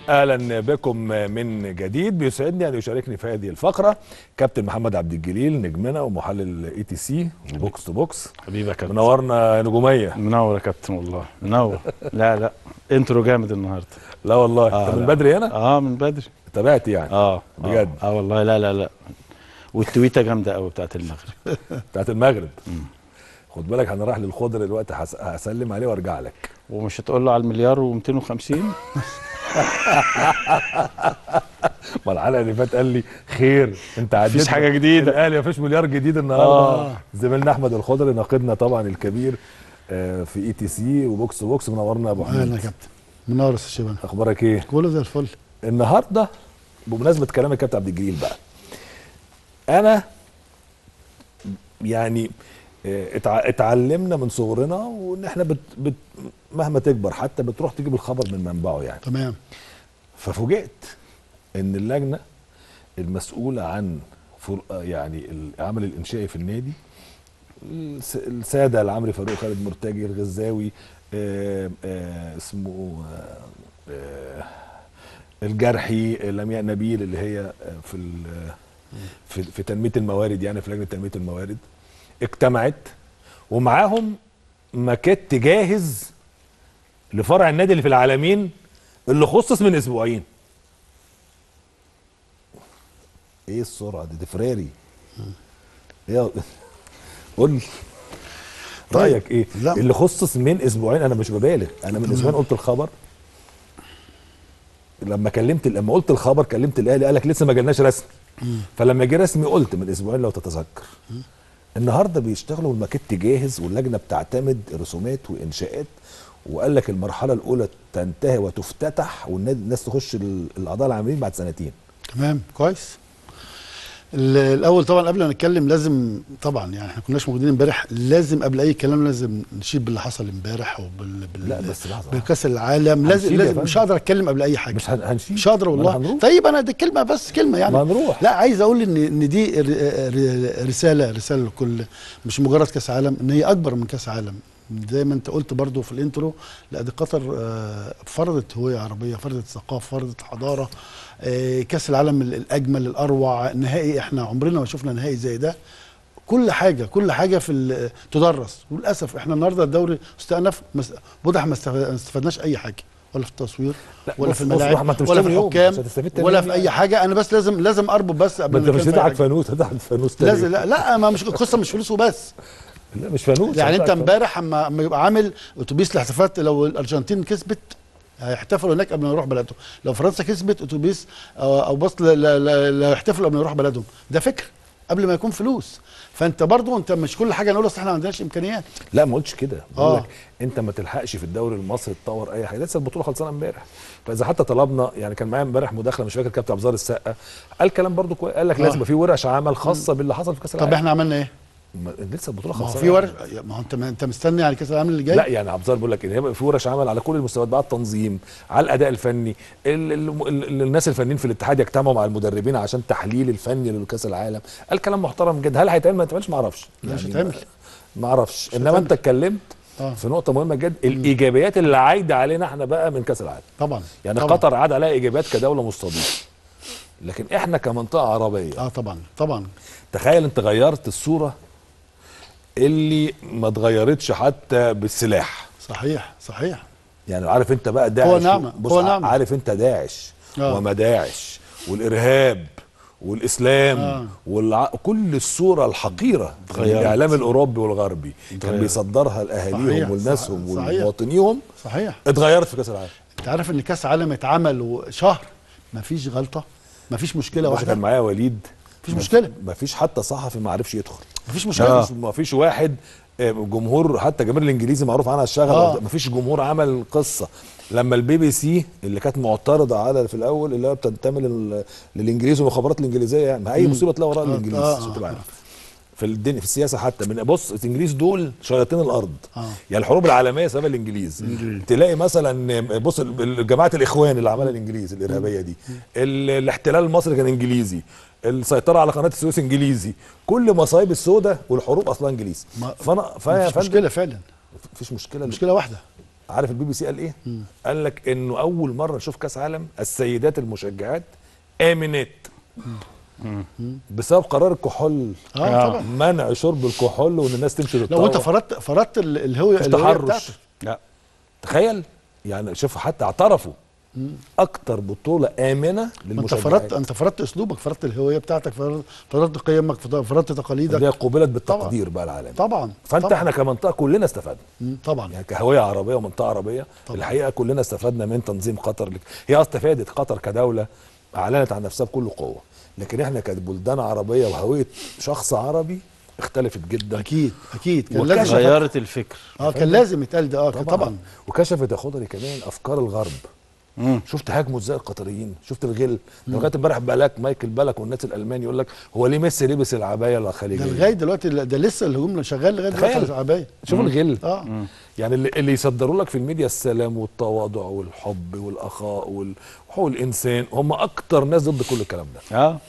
اهلا بكم من جديد بيسعدني ان يشاركني في هذه الفقره كابتن محمد عبد الجليل نجمنا ومحلل اي تي سي بوكس تو بوكس حبيبي يا كابتن منورنا يا نجوميه منور يا كابتن والله منور لا لا انترو جامد النهارده لا والله آه، انت من لا. بدري هنا اه من بدري تابعت يعني اه بجد؟ اه, آه والله لا لا لا والتويته جامده قوي بتاعت المغرب بتاعت المغرب خد بالك انا رايح للخضر دلوقتي هس- هسلم عليه وارجع لك ومش هتقول له على المليار و250 ما الحلقه اللي فات قال لي خير انت عديت مفيش حاجة جديدة. الاهلي مفيش مليار جديد النهارده آه. زميلنا احمد الخضري ناقدنا طبعا الكبير آه، في اي تي سي وبوكس تو بوكس منورنا يا ابو اهلا يا حميد كابتن منور يا استاذ شيبان اخبارك ايه كله زي الفل النهارده بمناسبه كلام الكابتن عبد الجليل بقى انا يعني آه، اتع- اتعلمنا من صغرنا وان احنا بت بت مهما تكبر حتى بتروح تجيب الخبر من منبعه يعني تمام ففوجئت ان اللجنه المسؤوله عن فر... آه يعني العمل الانشائي في النادي الس- الساده العمري فاروق خالد مرتجي الغزاوي آه آه اسمه آه آه الجرحي لمياء نبيل اللي هي آه، في ال- في في تنميه الموارد يعني في لجنه تنميه الموارد اجتمعت ومعاهم ماكيت جاهز لفرع النادي اللي في العالمين اللي خصص من اسبوعين ايه السرعه دي دي فراري ايه قول لي رايك ايه لا. اللي خصص من اسبوعين انا مش ببالغ انا من اسبوعين قلت الخبر لما كلمت لما قلت الخبر كلمت الاهلي قال لك لسه ما جالناش رسمي فلما جه رسمي قلت من اسبوعين لو تتذكر النهارده بيشتغلوا الماكيت جاهز واللجنه بتعتمد رسومات وانشاءات وقال لك المرحله الاولى تنتهي وتفتتح والنادي الناس تخش ال- الاعضاء العاملين بعد سنتين تمام كويس ال- الاول طبعا قبل ما نتكلم لازم طبعا يعني احنا كناش موجودين امبارح لازم قبل اي كلام لازم نشيد باللي حصل امبارح وبال بال لا، بس لحظة. بكاس العالم لازم هنشيد يا لازم مش فندم. هقدر اتكلم قبل اي حاجه مش هن- هنشيل مش هقدر ما والله هنروح. طيب انا دي كلمه بس كلمه يعني ما هنروح. لا عايز اقول ان ان دي ر- ر- رساله رساله لكل مش مجرد كاس عالم ان هي اكبر من كاس عالم زي ما انت قلت برضو في الانترو لا دي قطر آه، فرضت هويه عربيه فرضت ثقافه فرضت حضاره آه، كاس العالم ال- الاجمل الاروع نهائي احنا عمرنا ما شفنا نهائي زي ده كل حاجه كل حاجه في ال- تدرس وللاسف احنا النهارده الدوري استأنف مس- واضح ما استف- ما استفدناش اي حاجه ولا في التصوير لا، ولا بص- في بص، الملاعب ما انت مش ولا في تاني يوم، الحكام مش هتستفيد تاني ولا يوم في يعني. اي حاجه انا بس لازم لازم اربط بس قبل ما انت ما مش نتكلم في أي تضحك حاجة. فانوس هتضحك فانوس تاني لازم لا لا ما مش القصه مش فلوس وبس لا مش فانوس يعني انت هتضحك فانوس. امبارح اما اما يبقى عامل اتوبيس لاحتفالات لو الارجنتين كسبت هيحتفلوا هناك قبل ما يروح بلدهم لو فرنسا كسبت اتوبيس او أو باص ل- ل- ل- لا يحتفلوا قبل ما يروح بلدهم ده فكر قبل ما يكون فلوس فانت برضو انت مش كل حاجه نقول اصل احنا ما عندناش امكانيات لا ما قلتش كده بقول آه. لك انت ما تلحقش في الدوري المصري تطور اي حاجه لسه البطوله خلصانه امبارح فاذا حتى طلبنا يعني كان معايا امبارح مداخله مش فاكر كابتن ابزار السقا قال كلام برضو كويس قال لك آه. لازم يبقى في ورش عمل خاصه باللي حصل في كاس طب العالم احنا عملنا ايه؟ ما- لسه البطوله ما هو خلصانه في ورش ما هو انت ما انت مستني على كاس العالم اللي جاي لا يعني ابزار بيقول لك ان هيبقى في ورش عمل على كل المستويات بقى التنظيم على الاداء الفني ال ال ال الناس الفنيين في الاتحاد يجتمعوا مع المدربين عشان تحليل الفني لكاس العالم قال كلام محترم جدا هل هيتعمل ما يتعملش ما اعرفش لا، مش يعني هيتعمل. ما- ما اعرفش انما هيتعمل. انت اتكلمت آه. في نقطه مهمه جدا الايجابيات اللي عايده علينا احنا بقى من كاس العالم طبعا يعني طبعا. قطر عاد عليها ايجابيات كدوله مستضيفه لكن احنا كمنطقه عربيه اه طبعا طبعا تخيل انت غيرت الصوره اللي ما اتغيرتش حتى بالسلاح صحيح صحيح يعني عارف انت بقى داعش هو نعمة، بص هو نعمة. عارف انت داعش آه. ومداعش والارهاب والاسلام آه. والع... كل الصوره الحقيره اللي اتغيرت. الاعلام الاوروبي والغربي كان اتغيرت. بيصدرها لاهاليهم صحيح، ولناسهم صحيح. ولمواطنيهم صحيح اتغيرت في كاس العالم انت عارف ان كاس عالم اتعمل وشهر مفيش غلطه مفيش مشكله باشا واحده كان معايا وليد مفيش مشكله ما فيش حتى صحفي ما عرفش يدخل مفيش ما مشكله فيش ما فيش واحد آه، جمهور حتى جماهير الانجليزي معروف عنها الشغل آه. ما فيش جمهور عمل قصه لما البي بي سي اللي كانت معترضه على في الاول اللي هي بتنتمي لل- للانجليز والمخابرات الانجليزيه يعني ما اي مصيبه تلاقي وراها آه، الانجليز آه، عشان آه، تبقى عارف في الدنيا في السياسه حتى من بص الانجليز دول شياطين الارض آه. يعني الحروب العالميه سبب الانجليز تلاقي مثلا بص ال- جماعه الاخوان اللي عملها الانجليز الارهابيه دي ال- الاحتلال المصري كان انجليزي السيطره على قناه السويس انجليزي كل مصايب السوداء والحروب اصلا انجليز ما- فانا فانا يا مفيش فندم مشكله فعلا مفيش مشكله مشكله واحده عارف البي بي سي قال ايه قال لك انه اول مره نشوف كاس عالم السيدات المشجعات امنات بسبب قرار الكحول اه طبعا منع شرب الكحول وان الناس تمشي لو انت تتطوع فرضت فرضت ال- الهويه مفيش الهوية تحرش بتاعتك. لا تخيل يعني شوف حتى اعترفوا اكتر بطوله امنه ما انت للمشجعات فرضت انت فرضت اسلوبك فرضت الهويه بتاعتك فرضت- فرضت قيمك فرضت اللي هي تقاليدك قوبلت بالتقدير بقى العالمي طبعا فانت طبعا. احنا كمنطقه كلنا استفدنا مم، طبعا يعني كهويه عربيه ومنطقه عربيه طبعا. الحقيقه كلنا استفدنا من تنظيم قطر لك- هي استفادت قطر كدوله اعلنت عن نفسها بكل قوه لكن احنا كبلدان عربيه وهويه شخص عربي اختلفت جدا اكيد اكيد كان وكشف- لازم غيرت الفكر اه كان لازم يتقال ده اه طبعا, طبعا. وكشفت يا خضري كمان افكار الغرب مم. شفت هاجموا ازاي القطريين شفت الغل لغايه امبارح بالك مايكل بالك والناس الالمان يقول لك هو ليه ميسي لبس العبايه ده الخليجيه لغايه دلوقتي ده لسه الهجوم شغال لغايه تخيل. دلوقتي العبايه شوف الغل اه يعني اللي, اللي يصدروا لك في الميديا السلام والتواضع والحب والاخاء وال- وحقوق الانسان هم اكتر ناس ضد كل الكلام ده اه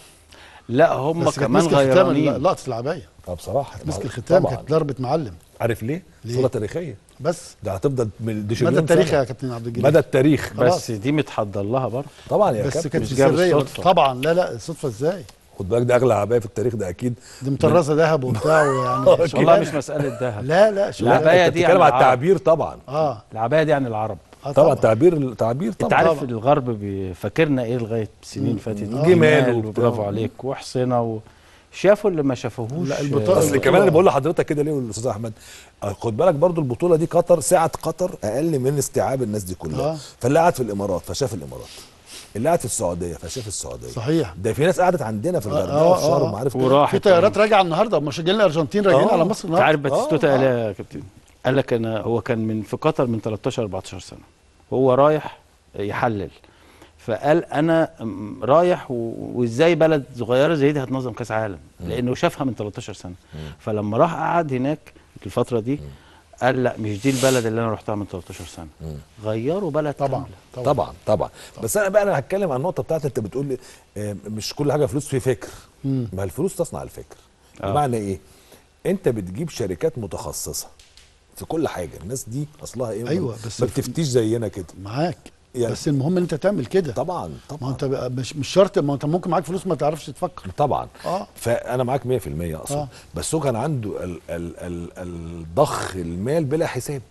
لا هم بس كانت كمان مسك الختام غيرانين لقطه العبايه اه بصراحه مسك الختام طبعا كانت ضربه معلم عارف ليه؟ ليه؟ صوره تاريخيه بس ده هتفضل من دي مدى شمليون التاريخ سنة. يا كابتن عبد الجليل مدى التاريخ خلاص. بس دي متحضر لها برضه طبعا يا بس كابتن كانت مش جاية سريه بالصدفة. طبعا لا لا الصدفه ازاي خد بالك ده اغلى عبايه في التاريخ ده اكيد دي مطرزه ذهب وبتاع ويعني والله شغلانة. مش مساله ذهب لا لا شغلانة. العباية انت دي بتتكلم عن على العرب. التعبير طبعا اه العبايه دي عن العرب آه طبعا تعبير تعبير انت طبعا عارف طبعا. الغرب بي- فاكرنا ايه لغايه السنين اللي فاتت آه. جمال وبتاع. وبرافو عليك وحصنه و... شافوا اللي ما شافوهوش لا، البطاقة- اصل البطولة. كمان اللي بقول لحضرتك كده ليه الاستاذ احمد آه، خد بالك برضو البطوله دي قطر سعه قطر اقل من استيعاب الناس دي كلها آه. فاللي قاعد في الامارات فشاف الامارات اللي قاعد في السعوديه فشاف السعوديه صحيح ده في ناس قعدت عندنا في الغردقه آه، وفي شرم آه. عارف كده؟ وراحت في طيارات راجعه النهارده مشجعين الارجنتين راجعين آه. على مصر انت عارف النهارده باتيستوتا آه، قال آه. ايه يا كابتن قال لك انا هو كان من في قطر من 13 14 سنه هو رايح يحلل فقال انا م- رايح و- وازاي بلد صغيره زي دي هتنظم كاس عالم لانه شافها من 13 سنه فلما راح قعد هناك في الفتره دي قال لا مش دي البلد اللي انا رحتها من 13 سنه غيروا بلد طبعا كاملة. طبعا طبعا طبعا بس انا بقى انا هتكلم عن النقطه بتاعت انت بتقول لي آه، مش كل حاجه فلوس في فكر ما الفلوس تصنع الفكر آه. بمعنى ايه انت بتجيب شركات متخصصه في كل حاجه الناس دي اصلها ايه أيوة، بس ما الف- بتفتيش زينا كده معاك يعني- بس المهم ان انت تعمل كده طبعا ما هو طبعا انت بقى مش مش شرط ما انت ممكن معاك فلوس ما تعرفش تفكر طبعا اه فانا معاك 100% اقصد آه. بس هو كان عنده ال ال ال الضخ المال بلا حساب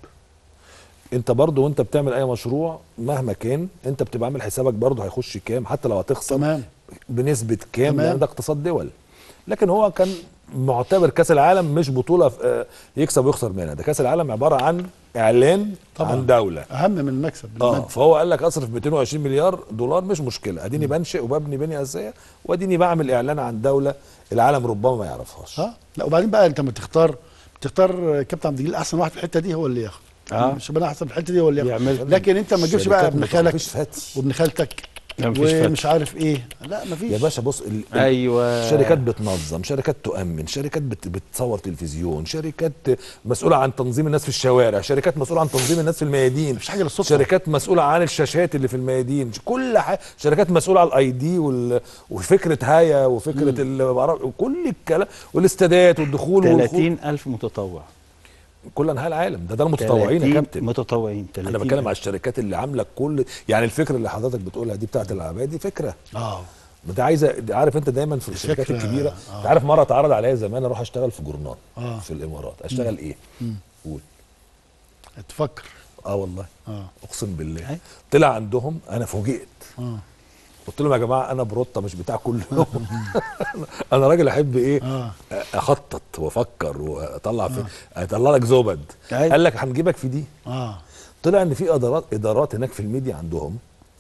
انت برضو وانت بتعمل اي مشروع مهما كان انت بتبقى عامل حسابك برضو هيخش كام حتى لو هتخسر تمام بنسبه كام تمام. لان ده اقتصاد دول لكن هو كان معتبر كاس العالم مش بطوله آه، يكسب ويخسر منها ده كاس العالم عباره عن اعلان طبعاً. عن دوله اهم من المكسب اه المادي. فهو قال لك اصرف 220 مليار دولار مش مشكله اديني بنشئ وببني بنيه اساسيه واديني بعمل اعلان عن دوله العالم ربما ما يعرفهاش اه لا وبعدين بقى انت لما تختار تختار كابتن عبد الجليل احسن واحد في الحته دي هو اللي ياخد آه. مش انا احسن في الحته دي هو اللي ياخد يعمل- لكن انت ما تجيبش بقى شركات ابن ما خالك مفيش فتي وابن خالتك لا، مفيش ومش فتي. عارف ايه لا مفيش يا باشا بص ال- ال- ايوه شركات بتنظم شركات تؤمن شركات بت بتصور تلفزيون شركات مسؤولة عن تنظيم الناس في الشوارع شركات مسؤولة عن تنظيم الناس في الميادين مفيش حاجة للصدفة. شركات مسؤولة عن الشاشات اللي في الميادين كل حاجة شركات مسؤولة على الاي دي وال... وفكرة هايا وفكرة ال... كل الكلام والاستادات والدخول والخروج 30 ألف متطوع كل انحاء العالم ده ده المتطوعين يا 30 كابتن متطوعين 30 انا بتكلم على الشركات اللي عامله كل يعني الفكره اللي حضرتك بتقولها دي بتاعت العباد دي فكره اه ما انت عايزه عارف انت دايما في الشركات فكرة، الكبيره آه. انت عارف مره اتعرض عليا زمان اروح اشتغل في جورنال آه. في الامارات اشتغل ايه قول تفكر اه والله اه اقسم بالله أي. طلع عندهم انا فوجئت اه قلت لهم يا جماعه انا بروطه مش بتاع كل يوم انا راجل احب ايه اه اخطط وافكر واطلع في اطلع لك زبد أي. قال لك هنجيبك في دي اه طلع ان في ادارات ادارات هناك في الميديا عندهم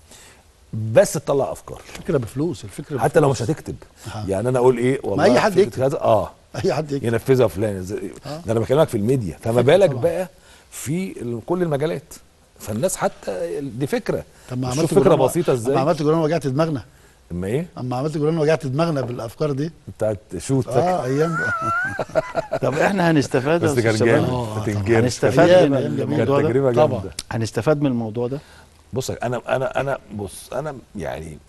بس تطلع افكار الفكره بفلوس الفكره حتى لو بفلوس. مش هتكتب آه. يعني انا اقول ايه والله أي حد فكرة يكتب. كذا اه اي حد يكتب ينفذها فلان زي- آه. ده انا بكلمك في الميديا فما فكرة بالك طبعا. بقى في ال- كل المجالات فالناس حتى دي فكره طب ما شوف عملت فكره جورنال- بسيطه اما ازاي عملت جورنال وجعت دماغنا اما ايه اما عملت جورنال وجعت دماغنا بالافكار دي بتاعت شوت اه ايام طب احنا هنستفاد يا بس كان أستاذ جامد شباب؟ آه، ما طبعاً. تنكرش. هنستفاد أيام- من أيام جميلة. كانت الموضوع ده تجربه طبعاً. جامده هنستفاد من الموضوع ده بص انا انا انا بص انا يعني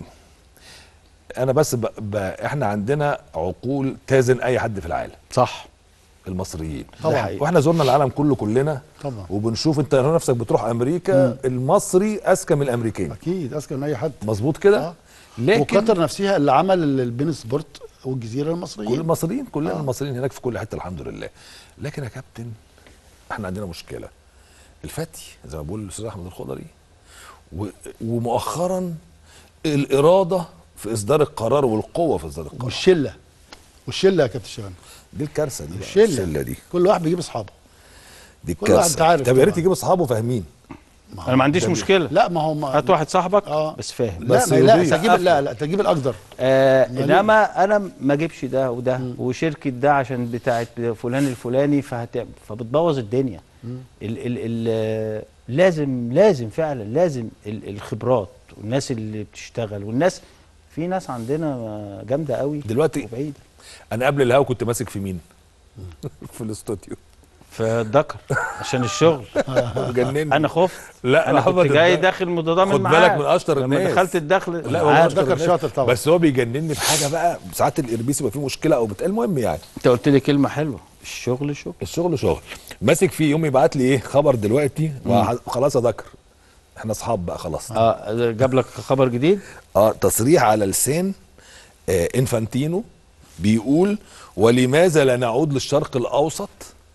انا بس ب... ب... احنا عندنا عقول تازن اي حد في العالم صح المصريين طبعا. حقيقي. واحنا زرنا العالم كله كلنا طبعا. وبنشوف انت نفسك بتروح امريكا المصري اذكى من الامريكان اكيد اذكى من اي حد مظبوط كده آه. لكن وقطر نفسها اللي عمل البين سبورت والجزيره كل المصريين المصريين كلنا آه. المصريين هناك في كل حته الحمد لله لكن يا كابتن احنا عندنا مشكله الفتي زي ما بقول الاستاذ احمد الخضري و- ومؤخرا الاراده في اصدار القرار والقوه في اصدار القرار والشله والشله يا كابتن شيران دي الكارثه دي بقى، الشله الشله دي كل واحد بيجيب اصحابه دي كل واحد الكارثه أنت عارف طب يا ريت طبعا. يجيب اصحابه فاهمين ما انا ما عنديش ده- مشكله لا ما هو ما هات واحد صاحبك آه. بس فاهم لا بس ما لا يضيف. تجيب لا لا تجيب الاقدر آه مالي. انما انا ما اجيبش ده وده وشركه ده عشان بتاعت فلان الفلاني فهت... فبتبوظ الدنيا ال ال ال لازم لازم فعلا لازم ال الخبرات والناس اللي بتشتغل والناس في ناس عندنا جامده قوي دلوقتي وبعيده انا قبل الهوا كنت ماسك في مين في الاستوديو فالذكر عشان الشغل جنني انا خفت لا انا كنت أبداً، جاي لا. داخل متضامن خد معاه بالك من أشطر لما الناس. دخلت الدخل لا هو عارف. أشطر ذكر الناس. شاطر طبعا. بس هو بيجنني في حاجه بقى ساعات الاربيس يبقى فيه مشكله او بتقال المهم يعني انت قلت لي كلمه حلوه الشغل شغل الشغل شغل ماسك فيه يوم يبعت لي ايه خبر دلوقتي وخلاص يا ذكر احنا اصحاب بقى خلاص اه جاب لك خبر جديد اه تصريح على لسان آه انفانتينو بيقول ولماذا لا نعود للشرق الاوسط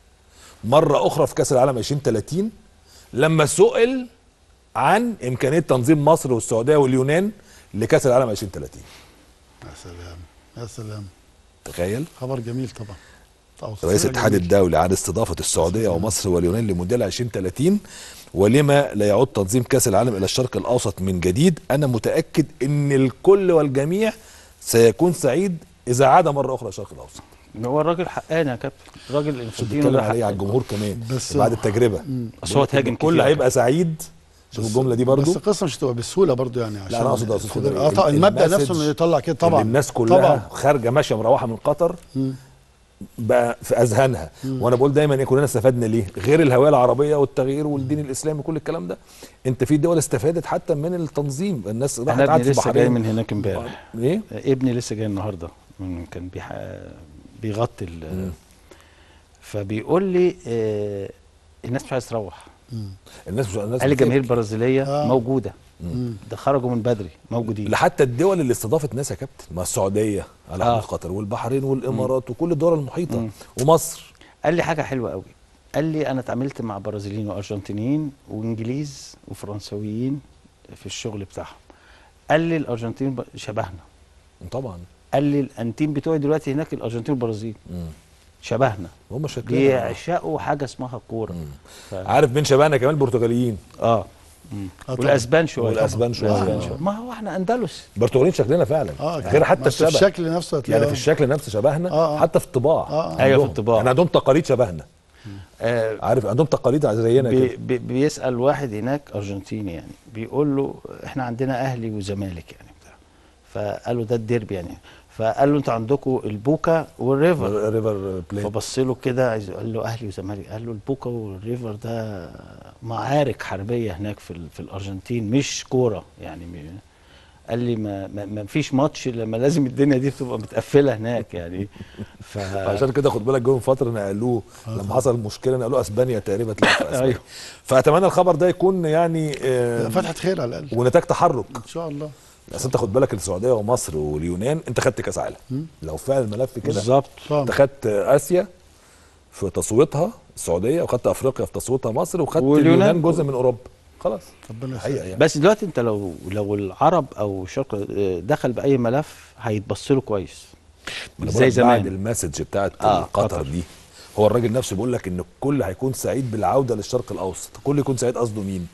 مره اخرى في كاس العالم 2030 لما سئل عن امكانيه تنظيم مصر والسعوديه واليونان لكاس العالم 2030 يا سلام يا سلام تخيل خبر جميل طبعا طبعا رئيس تصريح الاتحاد جميل. الدولي عن استضافه السعوديه ومصر واليونان لمونديال 2030 ولما لا يعود تنظيم كاس العالم الى الشرق الاوسط من جديد انا متاكد ان الكل والجميع سيكون سعيد اذا عاد مره اخرى الشرق الاوسط هو الراجل حقاني يا كابتن الراجل مش انفانتينو بتكلم ده عليه على حقاني. الجمهور كمان بس بعد التجربه بس هو اتهاجم الكل كتير. هيبقى سعيد شوف الجمله دي برضو بس القصه مش هتبقى بالسهوله برضو يعني عشان انا اقصد يا استاذ خضر اه طبعا المبدا المسج نفسه انه يطلع كده طبعا طبعا الناس كلها طبعا طبعا. خارجه ماشيه مروحه من قطر مم. بقى في اذهانها وانا بقول دايما ايه كلنا استفدنا ليه غير الهويه العربيه والتغيير والدين الاسلامي وكل الكلام ده انت في دول استفادت حتى من التنظيم الناس راحت انا قعدت ابني في لسه جاي البحرين من هناك امبارح ايه ابني لسه جاي النهارده من- كان بيح... بيغطي ال... فبيقول لي آه الناس مش عايز تروح الناس مش الناس قال لي الجماهير بتفكر. البرازيليه آه. موجوده مم. ده خرجوا من بدري موجودين لحتى الدول اللي استضافت ناس يا كابتن ما السعوديه على آه. حدود قطر والبحرين والامارات وكل الدول المحيطه مم. ومصر قال لي حاجه حلوه قوي قال لي انا اتعاملت مع برازيليين وارجنتينيين وانجليز وفرنسويين في الشغل بتاعهم قال لي الارجنتين ب- شبهنا طبعا قال لي الانتيم بتوعي دلوقتي هناك الارجنتين والبرازيل مم. شبهنا هم شكلهم بيعشقوا حاجه اسمها كوره مم. ف... عارف مين شبهنا كمان البرتغاليين اه مم. آه طبعاً. والاسبان شويه والأسبان شوية. والأسبان آه. شوية. ما هو احنا اندلس البرتغاليين شكلنا فعلا اه غير حتى بس الشبه الشكل نفسه هتلاقيه يعني في الشكل نفسه شبهنا آه، آه. حتى في الطباع آه، آه. أيوة، في عندهم. الطباع. يعني عندهم تقاليد شبهنا آه عارف عندهم تقاليد زينا بي كده بي بيسال واحد هناك ارجنتيني يعني بيقول له احنا عندنا اهلي وزمالك يعني بتاع فقال له ده الديربي يعني فقال له انتوا عندكم البوكا والريفر ريفر بليت فبص له كده عايز- قال له اهلي وزمالك قال له البوكا والريفر ده معارك حربيه هناك في ال- في الارجنتين مش كوره يعني م- قال لي ما, ما, ما فيش ماتش لما لازم الدنيا دي تبقى متقفله هناك يعني ف عشان كده خد بالك جم فتره نقلوه لما حصل مشكله نقلوه اسبانيا تقريبا تلاقي في اسبانيا أيوه. فاتمنى الخبر ده يكون يعني آه فتحه خير على الاقل ونتاج تحرك ان شاء الله اصل انت خد بالك السعوديه ومصر واليونان انت خدت كاس عالم لو فعلا الملف كده بالظبط طبعا انت خدت اسيا في تصويتها السعوديه وخدت افريقيا في تصويتها مصر وخدت واليونان. اليونان جزء من اوروبا خلاص ربنا حقيقه يسلمك يعني بس دلوقتي انت لو لو العرب او الشرق آه، دخل باي ملف هيتبص له كويس ما أنا زي بقولك بعد زمان المسج بتاعت آه، قطر قطر. دي هو الراجل نفسه بيقول لك ان الكل هيكون سعيد بالعوده للشرق الاوسط الكل يكون سعيد قصده مين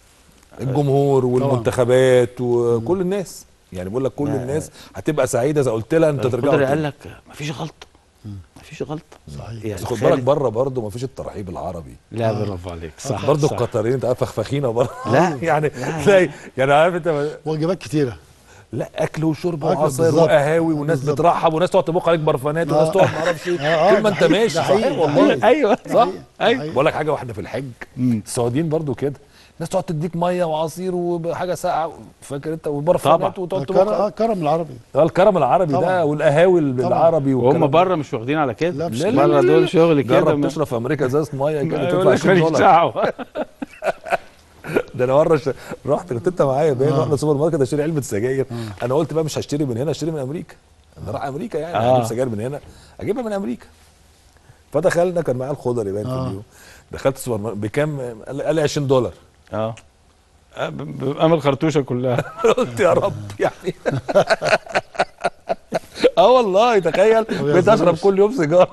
الجمهور والمنتخبات وكل الناس يعني بيقول لك كل ما- الناس هتبقى سعيده اذا قلت لها انت القدر ترجع قال لك مفيش غلطه مفيش غلطه صحيح. يعني بس خد تخيل- بالك بره برضه مفيش الترحيب العربي لا برافو عليك صح برضه صح. القطريين انت عارف فخفخينه برضه لا. يعني لا. تلاقي يعني عارف انت وجبات كتيره لا اكل وشرب أكل وعصاير بالظبط. وقهاوي وناس بالظبط. بترحب وناس تقعد تبوق عليك برفانات وناس آه. تقعد ما اعرفش ايه آه، آه، طول ما ده انت حقيقي، ماشي ده صحيح حقيقي، ده والله حقيقي. ايوه صح ايوه بقول لك حاجه واحنا في الحج السعوديين برضو كده الناس تقعد تديك ميه وعصير وحاجه ساقعه فاكر انت طبعا. وبرفانات وتقعد كر- آه، تبقى كرم العربي اه الكرم العربي ده طبعا. والقهاوي بالعربي وهم والكلام ده. بره مش واخدين على كده لا، مش لا، لا، بره لا، دول لا. شغل كده جرب ما- تشرب في امريكا ازازه ميه كده يقول تدفع لك 20 ماليش دولار دعوه ده انا مره ش... رحت كنت انت معايا باين رحنا سوبر ماركت اشتري علبه سجاير انا قلت بقى مش هشتري من هنا اشتري من امريكا انا رايح امريكا يعني آه. هجيب سجاير من هنا اجيبها من امريكا فدخلنا كان معايا الخضري باين في آه. اليوم دخلت السوبر ماركت بكام قال لي- قال لي 20 دولار اه آه، ب- بأمل خرطوشه كلها قلت يا رب يعني اه والله تخيل بقيت اشرب كل يوم سيجاره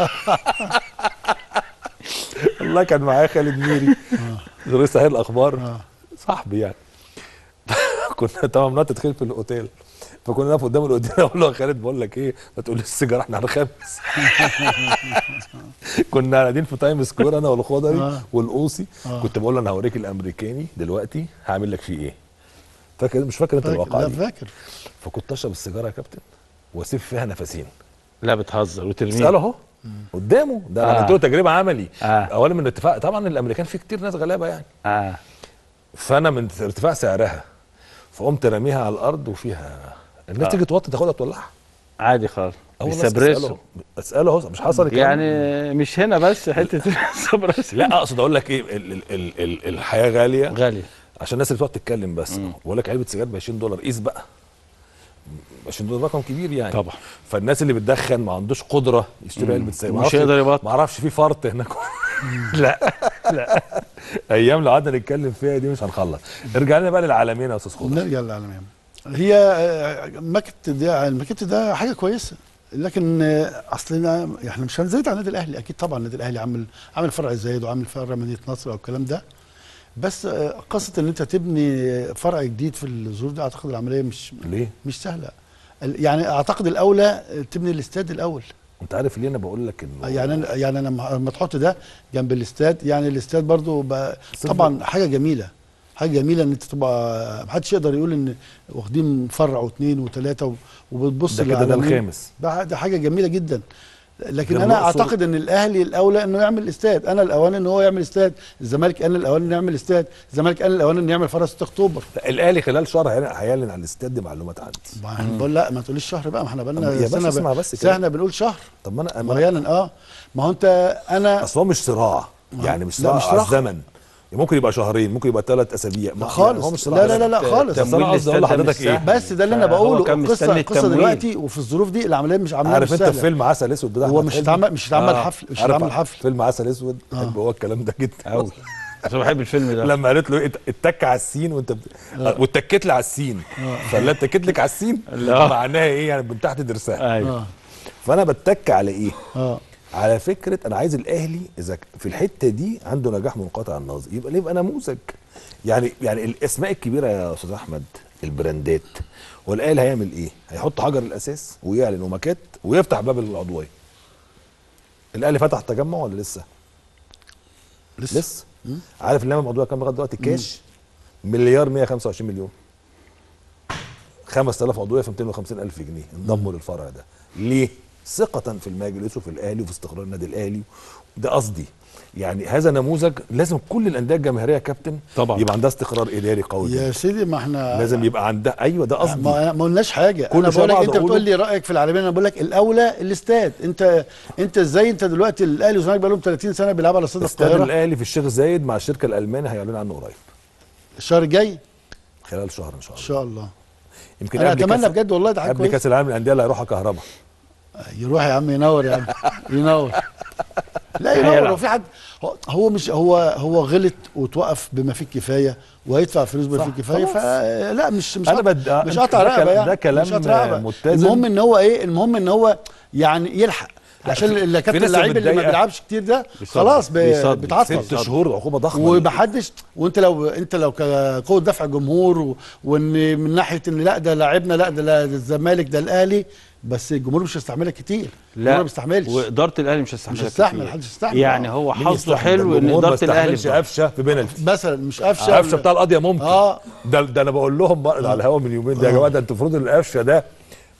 والله كان معايا خالد ميري رئيس تحرير الاخبار آه. صاحبي يعني كنا طبعا مرات تدخل في الاوتيل فكنا نقف قدام الاوتيل اقول له يا خالد بقول لك ايه ما تقوليش السيجاره احنا هنخمس كنا قاعدين في تايم سكوير انا والخضري آه. والقوسي آه. كنت بقول له انا هوريك الامريكاني دلوقتي هعمل لك فيه ايه فاكر مش فاكر انت فاكر الواقعه لا دي فاكر فكنت اشرب السيجاره يا كابتن واسيب فيها نفسين لا بتهزر وترميه اساله اهو قدامه ده انا آه. عملت له تجربه عملي آه. اولا من اتفاق طبعا الامريكان في كتير ناس غلابه يعني اه فانا من ارتفاع سعرها فقمت راميها على الارض وفيها الناس آه. تيجي توطي تاخدها تولعها عادي خالص اه والله بالسبريسو اساله اساله اهو مش حصل الكلام ده؟ يعني مش هنا بس حته السبريسو لا اقصد اقول لك ايه ال ال ال ال الحياه غاليه غالي عشان الناس اللي بتقعد تتكلم بس مم. بقول لك علبه سجاير ب 20 دولار قيس بقى 20 دولار رقم كبير يعني طبعا. فالناس اللي بتدخن ما عندوش قدره يشتري علبه سجاير مش معرفش- يقدر يبطل. ما اعرفش في فرط هناك لا لا ايام لو قعدنا نتكلم فيها دي مش هنخلص ارجع لنا بقى للعالمين يا استاذ خضر نرجع للعالمين هي آه، ماكت ده الماكت ده حاجه كويسه لكن آه، اصلنا احنا مش هنزيد على النادي الاهلي اكيد طبعا النادي الاهلي عامل عامل فرع زايد وعامل فرع مدينه نصر او الكلام ده بس آه، قصه ان انت تبني فرع جديد في الظروف دي اعتقد العمليه مش ليه؟ مش سهله ال- يعني اعتقد الاولى تبني الاستاد الاول انت عارف ليه انا بقول لك انه يعني أنا- يعني انا لما لما تحط ده جنب الاستاد يعني الاستاد برضو بقى استاد طبعا حاجه جميله حاجه جميله ان انت تبقى محدش يقدر يقول ان واخدين فرع واثنين وثلاثه وبتبص ده كده ده للعالمين. الخامس ده ده حاجه جميله جدا لكن ده انا الأقصر. اعتقد ان الاهلي الاولى انه يعمل استاد انا الاوان ان هو يعمل استاد الزمالك انا الاوان انه يعمل استاد الزمالك انا الاوان انه يعمل فرع 6 اكتوبر لا، الاهلي خلال شهر هيعلن- هيعلن عن الاستاد دي معلومات عندي ما احنا بقول لا ما تقوليش شهر بقى ما احنا طب بقالنا يا باشا سنه اسمع ب- بس كده. سنه بنقول شهر طب ما انا ما أنا- مريانا اه ما هو انت انا اصل هو مش صراع يعني مش لا، صراع مش على صراع. الزمن ممكن يبقى شهرين ممكن يبقى ثلاث اسابيع ما- خالص. يعني هو مش صراع لا، لا، لا، لا، خالص. بس انا قصدي اقول لحضرتك ايه بس ده اللي انا فهو بقوله كان القصه مستني القصه التمويل. دلوقتي وفي الظروف دي العمليه مش عامله عارف مش انت سهلة. في فيلم عسل اسود بتاع هو أحمد مش حلمي؟ هيتعمل مش هيتعمل آه. حفل مش عارف هيتعمل حفل فيلم عسل اسود آه. بحب هو الكلام ده جدا قوي بس أنا بحب الفيلم ده لما قالت له ات- اتك على السين وانت بت... واتكيت لي على السين فلا اتكيت لك على السين لا. معناها ايه يعني من تحت درسها ايوه اه فانا بتك على ايه اه على فكره انا عايز الاهلي اذا ك- في الحته دي عنده نجاح منقطع النظر يبقى ليه يبقى نموذج يعني يعني الاسماء الكبيره يا استاذ احمد البراندات والاهلي هيعمل ايه هيحط حجر الاساس ويعلن وماكات ويفتح باب العضويه الاهلي فتح تجمع ولا لسه لسه لسه عارف اللي الموضوع كام لغايه دلوقتي كاش مليار 125 مليون 5000 عضويه في 250 الف جنيه انضموا للفرع ده ليه ثقه في المجلس وفي الاهلي وفي استقرار النادي الاهلي ده قصدي يعني هذا نموذج لازم كل الانديه الجماهيريه يا كابتن طبعا. يبقى عندها استقرار اداري قوي يا جدا. سيدي ما احنا لازم يبقى عندها ايوه ده قصدي ما ما قلناش حاجه كل انا شوية بقول لك بقعد انت أقوله. بتقول لي رايك في العالمين انا بقول لك الاولى الاستاد انت انت ازاي انت دلوقتي الاهلي والزمالك بقى لهم 30 سنه بيلعبوا على استاد استاد القاهره الاهلي في الشيخ زايد مع الشركه الالمانيه هيعلنوا عنه قريب الشهر الجاي خلال شهر ان شاء ان الله شاء الله يمكن انا قبل اتمنى كأس- بجد والله ده حاجه قبل كويسه كاس العالم للانديه اللي هيروحها كهرباء يروح يا عم ينور يا عم ينور لا ينور هيلعب. هو في حد هو- هو مش هو هو غلط وتوقف بما فيه الكفايه وهيدفع فلوس بما صح، فيه الكفايه خلاص. فلا مش مش أنا قط- بد- آه، مش أنت- قطع ده رقبه كلام- يعني ده كلام مش قطع رقبة. متزن. المهم ان هو ايه المهم ان هو يعني يلحق عشان في- اللي في كابتن ناس اللعيب اللي ما متضايقة. بيلعبش كتير ده بيصدي. خلاص ب- بيصدي. بيتعطل ست شهور عقوبه ضخمه ومحدش وانت لو انت لو كقوه دفع جمهور و... وان من ناحيه ان لا ده لاعبنا لا ده لا ده الزمالك ده الاهلي بس الجمهور مش هيستحملك كتير الجمهور لا ما بيستحملش واداره الاهلي مش هتستحمل مش هيستحمل محدش يستحمل يعني هو مين حظه يستحمل؟ حلو ان الجمهور ما اداره الاهلي استحملش قفشه في بينالتي مثلا مش قفشه قفشه بتاع القضيه ممكن اه ده ده انا بقول لهم بقى على الهوا من يومين ده يا جماعه ده انتوا المفروض القفشه ده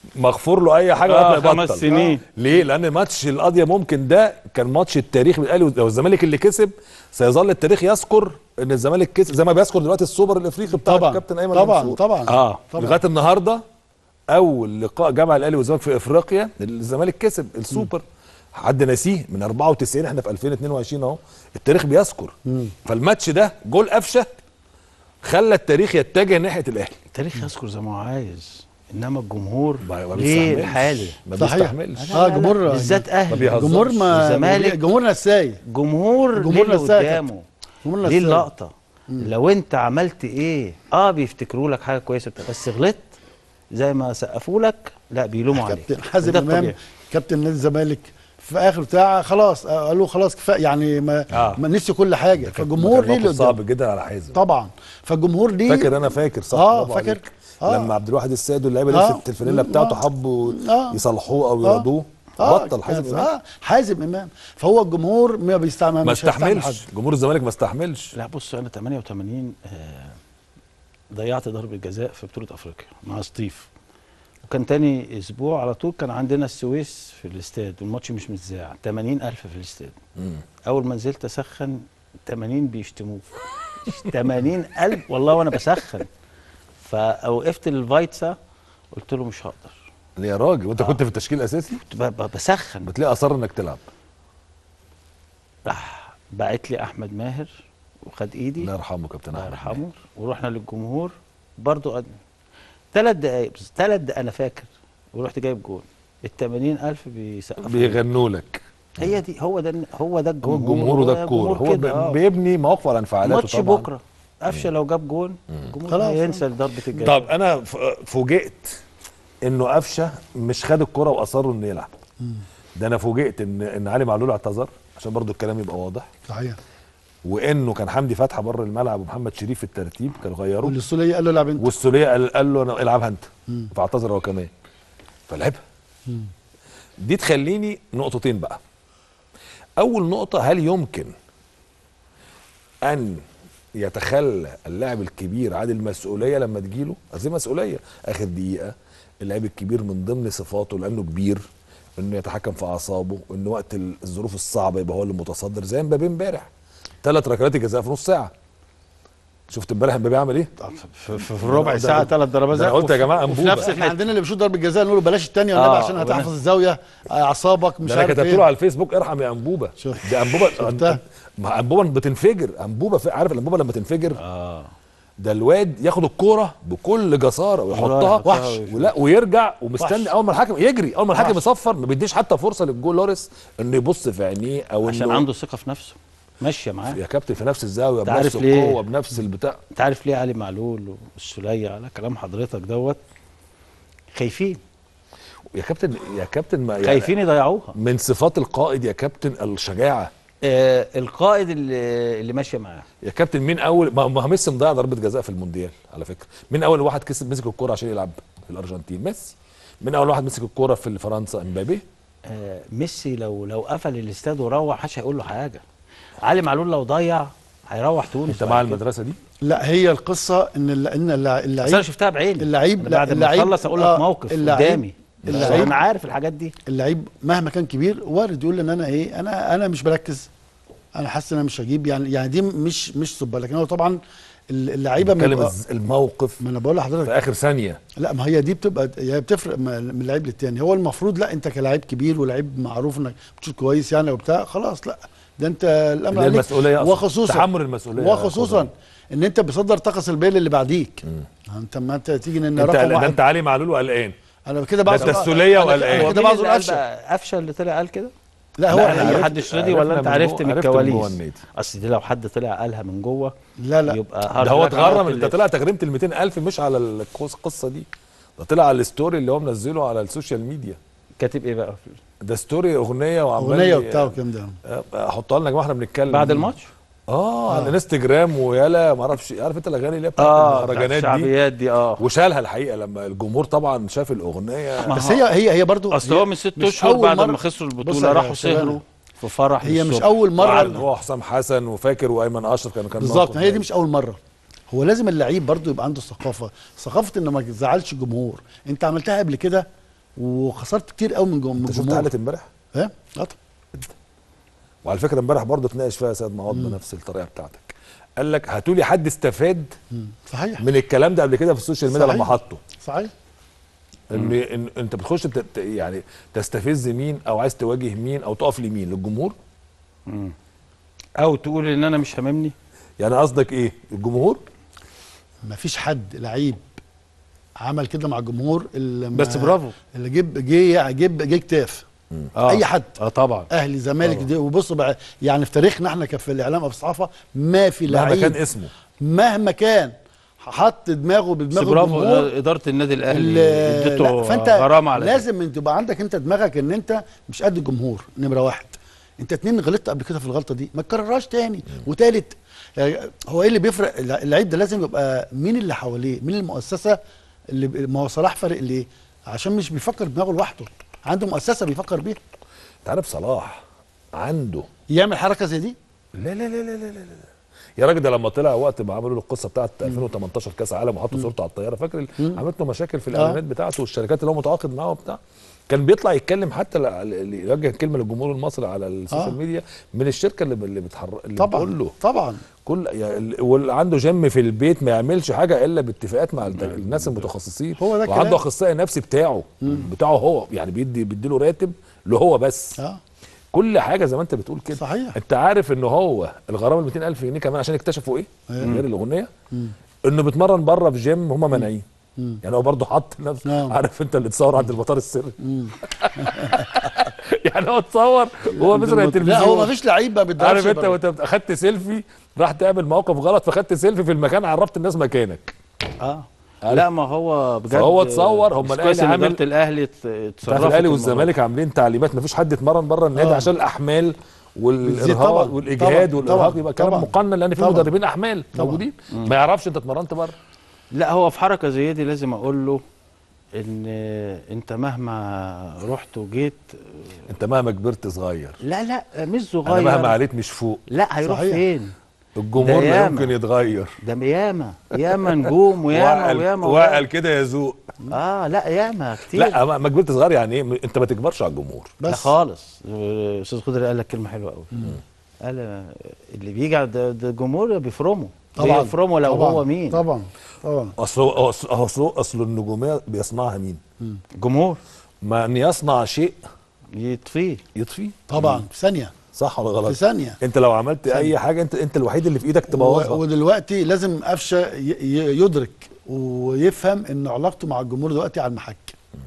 مغفور له اي حاجه آه، لغايه ما خمس يبطل سنين. ليه لان ماتش القضيه ممكن ده كان ماتش التاريخ الاهلي لو الزمالك اللي كسب سيظل التاريخ يذكر ان الزمالك كسب زي ما بيذكر دلوقتي السوبر الافريقي بتاع طبعا الكابتن ايمن طبعا منصور. طبعا اه طبعا لغايه النهارده اول لقاء جمع الاهلي والزمالك في افريقيا الزمالك كسب السوبر حد ناسيه من 94 احنا في 2022 اهو التاريخ بيذكر فالماتش ده جول قفشه خلى التاريخ يتجه ناحيه الاهلي التاريخ يذكر زي ما هو عايز انما الجمهور ما- ما ليه بيستحملش. الحالي ما صحيح. بيستحملش اه جمهور بالذات اهلي بيهزرش. جمهور ما والزمالك. جمهور نساي جمهور جمهور ليه اللي نساك. قدامه جمهور ليه نساي اللقطه لو انت عملت ايه اه بيفتكروا لك حاجه كويسه بتاع بس غلطت زي ما سقفوا لك لا بيلوموا عليك كابتن حازم وده امام الطبيعي. كابتن نادي الزمالك في اخر بتاع خلاص آه، قالوا خلاص كفايه يعني ما, آه. ما نسي كل حاجه فالجمهور ليه اللي صعب قدام جدا على حازم طبعا فالجمهور ليه فاكر انا فاكر صح آه، برافو فاكر. عليك. آه. لما عبد الواحد السيد واللعيبه آه. لبست الفانيلا بتاعته آه. حبوا آه. يصلحوه او آه. يرضوه آه، بطل حازم كان- امام اه حازم امام فهو الجمهور ما بيستعمل ما مش هيستعمل استحملش جمهور الزمالك ما استحملش لا بص انا 88 آه ضيعت ضربه جزاء في بطوله افريقيا مع سطيف وكان تاني اسبوع على طول كان عندنا السويس في الاستاد والماتش مش متذاع 80000 في الاستاد مم. اول ما نزلت اسخن 80 بيشتموك 80000 والله وانا بسخن فوقفت للفايتسا قلت له مش هقدر ليه يا راجل وانت كنت في التشكيل الاساسي كنت ب- ب- بسخن بتلاقي اصر انك تلعب راح بعت لي احمد ماهر وخد ايدي الله يرحمه كابتن الله احمد يرحمه ورحنا للجمهور برضو قد ثلاث دقايق بس ثلاث دقايق انا فاكر ورحت جايب جول ال 80000 بيسقفوا بيغنوا لك هي دي هو ده هو ده هو الجمهور الجمهور وده الكوره هو كده، آه. بي- بيبني مواقفه على انفعالاته ماتش طبعا بكره قفشه لو جاب جول الجمهور خلاص. هينسى ضربه الجزاء طب انا ف- فوجئت انه قفشه مش خد الكره واصروا انه يلعب ده انا فوجئت ان ان علي معلول اعتذر عشان برضو الكلام يبقى واضح صحيح وانه كان حمدي فتحي بره الملعب ومحمد شريف في الترتيب كانوا غيروا والسوليه قال له العب انت والسوليه قال, قال له انا العبها انت فاعتذر هو كمان فلعبها دي تخليني نقطتين بقى اول نقطه هل يمكن ان يتخلى اللاعب الكبير عن المسؤوليه لما تجيله أصل دي مسؤوليه اخر دقيقه اللاعب الكبير من ضمن صفاته لانه كبير انه يتحكم في اعصابه انه وقت الظروف الصعبه يبقى هو اللي متصدر زي مبابي امبارح ثلاث ركلات جزاء في نص ساعه شفت امبارح مبابي عمل ايه؟ في, في ربع ده- ساعه ثلاث ضربات ده انا قلت يا جماعه وفي انبوبه نفس احنا الحته عندنا اللي بيشوط ضربه جزاء نقول له بلاش الثانيه آه، والنبي عشان وبلاش- هتحفظ الزاويه اعصابك مش ده انا عارف كتبت ايه له على الفيسبوك ارحم يا انبوبه شفت. دي انبوبه شفتها. ما انبوبه بتنفجر انبوبه في- عارف الانبوبه لما تنفجر اه ده الواد ياخد الكوره بكل جساره ويحطها يحطها وحش ويفوز. ولا ويرجع ومستني وحش. اول ما الحكم يجري اول ما الحكم وحش. يصفر ما بيديش حتى فرصه للجول لوريس انه يبص في عينيه او عشان إنه عنده ثقه في نفسه ماشيه معاه يا كابتن في نفس الزاويه أنت بنفس عارف ليه؟ القوه بنفس البتاع انت عارف ليه علي معلول والسوليه على كلام حضرتك دوت خايفين يا كابتن يا كابتن ما يعني خايفين يضيعوها من صفات القائد يا كابتن الشجاعه آه القائد اللي, اللي ماشيه معاه يا كابتن مين اول ما ما ميسي مضيع ضربه جزاء في المونديال على فكره مين اول واحد كسب مسك الكوره عشان يلعب في الارجنتين ميسي مين اول واحد مسك الكوره في فرنسا امبابي آه ميسي لو لو قفل الاستاد وروح محدش هيقول له حاجه علي معلول لو ضيع هيروح تونس انت بعد مع كده. المدرسه دي لا هي القصه ان الل- ان الل- بس انا اللعيب شفتها بعيني اللعيب أنا لا بعد ما اللعيب اخلص اقول لك آه، موقف اللعيب- قدامي اللعيب- انا عارف الحاجات دي اللعيب مهما كان كبير وارد يقول ان انا ايه انا انا مش بركز انا حاسس ان انا مش هجيب يعني يعني دي مش مش صبه لكن هو طبعا اللعيبه ما بتكلم بيبقى- الز- الموقف ما انا بقول في لحضرتك اخر ثانيه لا ما هي دي بتبقى هي بتفرق ما- من لعيب للتاني هو المفروض لا انت كلاعب كبير ولعيب معروف انك بتشوط كويس يعني وبتاع خلاص لا ده انت الامر اللي هي عليك المسؤوليه أصلاً. وخصوصا تحمل المسؤوليه وخصوصا ان انت بتصدر طاقه سلبيه للي بعديك انت ما انت تيجي ان انت رقم ده واحد انت علي معلول وقلقان انا كده ده بعذر انت السولية أنا- وقلقان. انا هو كده مين بعذر اللي قال قفشه بقى قفشه اللي طلع قال كده لا هو لا، لا أنا انا عرفت- محدش رضي عرفنا ولا انت من عرفت جوه- من عرفت من جوه الكواليس النادي. اصل دي لو حد طلع قالها من جوه لا لا يبقى ده هو هارد لك اتغرم على انت طلع تغريمه ال 200000 مش على القص- القصه دي ده طلع على الستوري اللي هو منزله على السوشيال ميديا كاتب ايه بقى ده ستوري اغنيه وعمال اغنيه ي- وبتاع والكلام ده آه، حطها لنا يا جماعه احنا بنتكلم بعد الماتش اه على الانستجرام ويلا ما اعرفش عارف انت الاغاني اللي هي بتاعت اه بتاعت المهرجانات دي الشعبيات دي اه وشالها الحقيقه لما الجمهور طبعا شاف الاغنيه ما بس هو- هي هي هي برضو اصل هي هو من ست مش اشهر أول بعد مرة- ما خسروا بص البطوله يا راحوا شباب، سهروا في فرح هي مش للصبح. اول مره وقعد هو حسام حسن وفاكر وايمن اشرف كانوا كان بالظبط موقف هي دي مش اول مره هو لازم اللعيب برضو يبقى عنده ثقافه ثقافه انه ما تزعلش الجمهور انت عملتها قبل كده وخسرت كتير قوي من جم- من انت شفت الجمهور حلقه امبارح ايه اه طبعا. وعلى فكره امبارح برضه اتناقش فيها سيد معوض بنفس الطريقه بتاعتك قال لك هاتوا لي حد استفاد مم. صحيح من الكلام ده قبل كده في السوشيال ميديا صحيح. لما حطه صحيح ان إن انت بتخش ت- ت- يعني تستفز مين او عايز تواجه مين او تقف لمين للجمهور او تقول ان انا مش هاممني يعني قصدك ايه الجمهور ما فيش حد لعيب عمل كده مع الجمهور اللي ما- بس برافو اللي جيب جه جيب جه كتاف آه. اي حد اه طبعا اهلي زمالك دي وبصوا بقى يعني في تاريخنا احنا كفي الاعلام او في الصحافه ما في مهما لعيب كان اسمه مهما كان حط دماغه بس بدماغ برافو الجمهور اداره النادي الاهلي ال- اديته لا، فانت غرامه على ده. لازم انت تبقى عندك انت دماغك ان انت مش قد الجمهور نمره واحد انت اتنين غلطت قبل كده في الغلطه دي ما تكررهاش تاني وتالت آه، هو ايه اللي بيفرق الل- اللعيب ده لازم يبقى مين اللي حواليه مين المؤسسه اللي ب- ما هو صلاح فارق ليه عشان مش بيفكر دماغه لوحده عنده مؤسسه بيفكر بيها انت عارف صلاح عنده يعمل حركه زي دي لا لا لا لا لا لا لا يا راجل ده لما طلع وقت ما عملوا له القصه بتاعت 2018 كاس عالم وحطوا صورته على الطياره فاكر ال- عملت له مشاكل في الاعلانات بتاعته والشركات اللي هو متعاقد معاها وبتاع كان بيطلع يتكلم حتى ل- اللي يوجه كلمه للجمهور المصري على السوشيال آه. ميديا من الشركه اللي اللي بتحرك اللي طبعا بتقول له طبعا كل يعني واللي عنده جيم في البيت ما يعملش حاجه الا باتفاقات مع الت- الناس المتخصصين هو ده وعنده الكلام. اخصائي نفسي بتاعه بتاعه هو يعني بيدي بيدي له راتب له هو بس اه كل حاجه زي ما انت بتقول كده صحيح. انت عارف ان هو الغرامه ال 200000 جنيه كمان عشان اكتشفوا ايه غير الاغنيه انه بيتمرن بره في جيم هم مانعين يعني هو برضه حط نفسه نعم. عارف انت اللي اتصور عند المطار السري يعني هو اتصور وهو بيسرق التلفزيون لا هو ما فيش لعيب ما بيتدربش عارف انت بره. وانت اخدت سيلفي راح تعمل موقف غلط فخدت سيلفي في المكان عرفت الناس مكانك اه عارف؟ لا ما هو بجد فهو اتصور، هم بس الأهلي كويس إن عامل- اداره الاهلي ات- بتاعت اتصرفت الاهلي في والزمالك عاملين تعليمات مفيش حد يتمرن بره النادي آه. عشان الاحمال بتزيد والارهاق طبعاً، والاجهاد طبعاً، والارهاق طبعاً، يبقى كلام طبعاً. مقنن لان في طبعاً. مدربين احمال طبعاً. موجودين ما يعرفش انت اتمرنت بره لا هو في حركه زي دي لازم اقول له ان انت مهما رحت وجيت انت مهما كبرت صغير لا لا مش انا صغير مهما عليت مش فوق لا هيروح صحيح. فين الجمهور ده لا ياما. يمكن يتغير ده ياما ياما نجوم وياما وعقل وياما وعقل وياما. كده يزوق اه لا ياما كتير لا ما ما كبرت صغير يعني ايه انت ما تكبرش على الجمهور لا بس خالص آه، استاذ خضر قال لك كلمه حلوه قوي قال آه، اللي بيجي على ده ده الجمهور بيفرمه طبعا بيفرمه لو طبعاً، هو مين طبعا طبعا اصل هو- اصل اصل اصل النجوميه بيصنعها مين؟ جمهور من يصنع شيء يطفيه يطفيه طبعا في ثانيه صح ولا في غلط؟ ثانيه انت لو عملت اي حاجه انت انت الوحيد اللي في ايدك و- تبوظها ودلوقتي لازم قفشه ي- ي- يدرك ويفهم ان علاقته مع الجمهور دلوقتي على المحك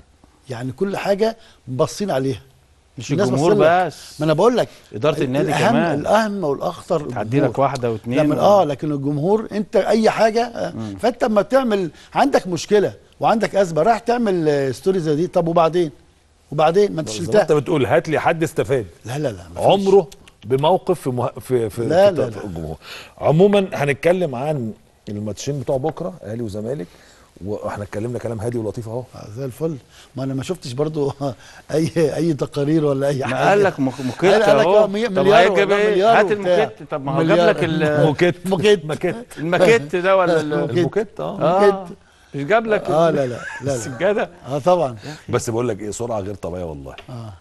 يعني كل حاجه باصين عليها مش الناس الجمهور باصين لك. بس ما انا بقول لك إدارة النادي الأهم كمان. الاهم والاخطر تعدي الجمهور. لك واحده واثنين لا من اه لكن الجمهور انت اي حاجه آه، فانت اما تعمل عندك مشكله وعندك ازمه رايح تعمل آه، ستوري زي دي طب وبعدين وبعدين ما انت زي ما شلتها انت بتقول هات لي حد استفاد لا لا لا مفيش. عمره بموقف في مه... في في, لا، في, لا، في لا. الجمهور عموما هنتكلم عن الماتشين بتوع بكره اهلي وزمالك واحنا اتكلمنا كلام هادي ولطيف اهو آه، زي الفل ما انا ما شفتش برضو اي اي تقارير ولا اي حاجه ما قال لك مك- موكيت قال- قال لك اهو آه، مي- طب مليار هيجيب ولا ايه مليار هات وبتاع. الموكيت طب ما هو جاب مليار. لك ال- موكيت موكيت. ماكيت الماكيت ده ولا ال- موكيت. الموكيت اه اه مش جاب لك اه لا لا لا لا السجاده اه طبعا بس بقول لك ايه سرعه غير طبيعيه والله اه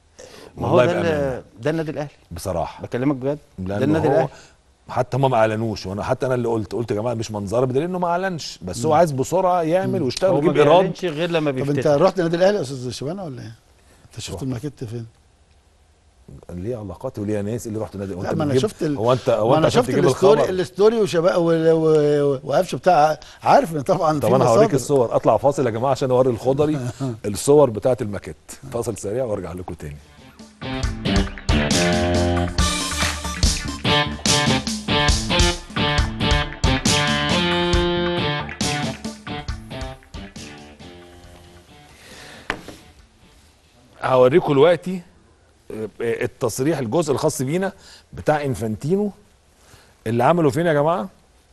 ما هو والله ده بأمانة. ال- ده النادي الاهلي بصراحه بكلمك بجد ده لأنه النادي هو الاهلي حتى هم ما اعلنوش وانا حتى انا اللي قلت قلت يا جماعه مش منظره بدليل انه ما اعلنش بس هو عايز بسرعه يعمل ويشتغل هو ما ويجيب ايراد بيعلنش غير لما طب انت بيفتتح رحت النادي الاهلي يا استاذ شبانه ولا ايه؟ انت شفت رحت. الماكيت فين؟ ليه علاقاتي وليه ناس اللي رحت نادي هو لا انت ما انا بتجيب- شفت ال... هو انت هو ما انت انا عشان شفت تجيب الستوري الخبر الستوري وشباب و- و- وقفشه بتاع عارف ان طبعا طب في انا هوريك مصادر. الصور اطلع فاصل يا جماعه عشان اوري الخضري الصور بتاعه الماكيت فاصل سريع وارجع لكم تاني هوريكم دلوقتي آه، التصريح الجزء الخاص بينا بتاع انفانتينو اللي عمله فين يا جماعه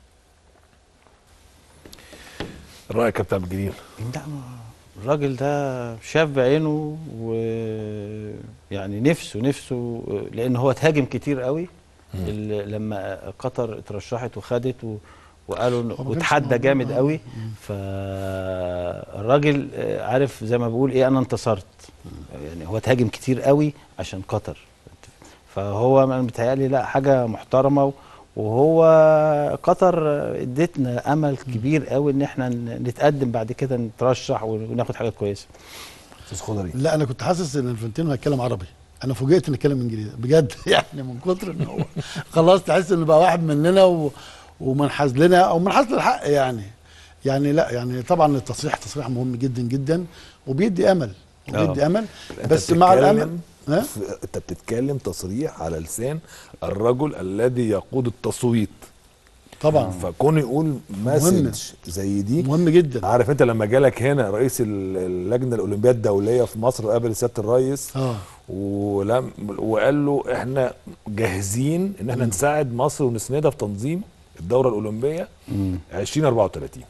رايك يا كابتن عبد الجليل لا ما- الراجل ده شاف بعينه ويعني نفسه نفسه لان هو اتهاجم كتير قوي ال- لما قطر اترشحت وخدت و... وقالوا إن- هو ما كانش واتحدى موجود. جامد آه. قوي فالراجل آه، عارف زي ما بقول ايه انا انتصرت يعني هو اتهاجم كتير قوي عشان قطر فهو انا بيتهيألي لا حاجه محترمه و- وهو قطر آه، ادتنا امل كبير قوي ان احنا ن- نتقدم بعد كده نترشح وناخد حاجات كويسه استاذ خضري لا انا كنت حاسس ان الفلنتينو هيتكلم عربي انا فوجئت انه اتكلم انجليزي بجد يعني من كتر ان هو خلاص تحس انه بقى واحد مننا و... ومنحاز لنا او منحاز للحق يعني يعني لا يعني طبعا التصريح تصريح مهم جدا جدا وبيدي امل وبيدي آه. امل أنت بس مع بتتكلم الامل ها؟ في- انت بتتكلم تصريح على لسان الرجل الذي يقود التصويت طبعا فكون يقول مسج زي دي مهم جدا عارف انت لما جالك هنا رئيس ال- اللجنه الاولمبيه الدوليه في مصر وقابل سياده الرئيس اه ولم وقال له احنا جاهزين ان احنا نساعد مصر ونسندها في تنظيم الدوره الاولمبيه 2034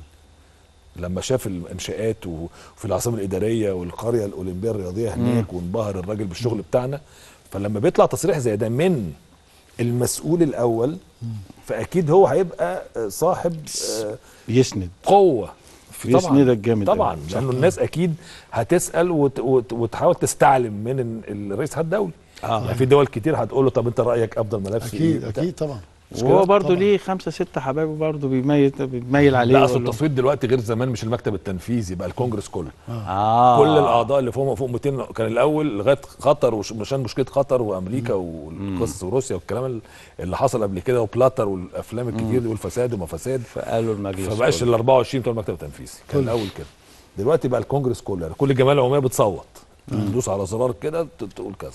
لما شاف الانشاءات و- وفي العاصمه الاداريه والقريه الاولمبيه الرياضيه هناك وانبهر الراجل بالشغل بتاعنا فلما بيطلع تصريح زي ده من المسؤول الاول فاكيد هو هيبقى صاحب آه، يسند قوه في يسندك جامد طبعا أوي. لانه الناس اكيد هتسال وت وت وتحاول تستعلم من ال- الرئيس الاتحاد الدولي آه. يعني في دول كتير هتقول له طب انت رايك افضل ملابس اكيد إيه بتاع. اكيد طبعا مش وهو كده؟ برضه طبعاً. ليه خمسه سته حبايبه برضه بيميل بيميل عليه لا اصل ويقول له- التصويت دلوقتي غير زمان مش المكتب التنفيذي بقى الكونجرس كله آه. كل الاعضاء اللي فوق فوق 200 كان الاول لغايه قطر وش- عشان مشكله قطر وامريكا والقصص وروسيا والكلام اللي حصل قبل كده وبلاتر والافلام الكتير دي والفساد وما فساد فقالوا المجلس فبقاش كله. ال 24 بتوع المكتب التنفيذي كان كله. الاول كده دلوقتي بقى الكونجرس كله يعني كل الجمعيه العموميه بتصوت تدوس على زرار كده ت- تقول كذا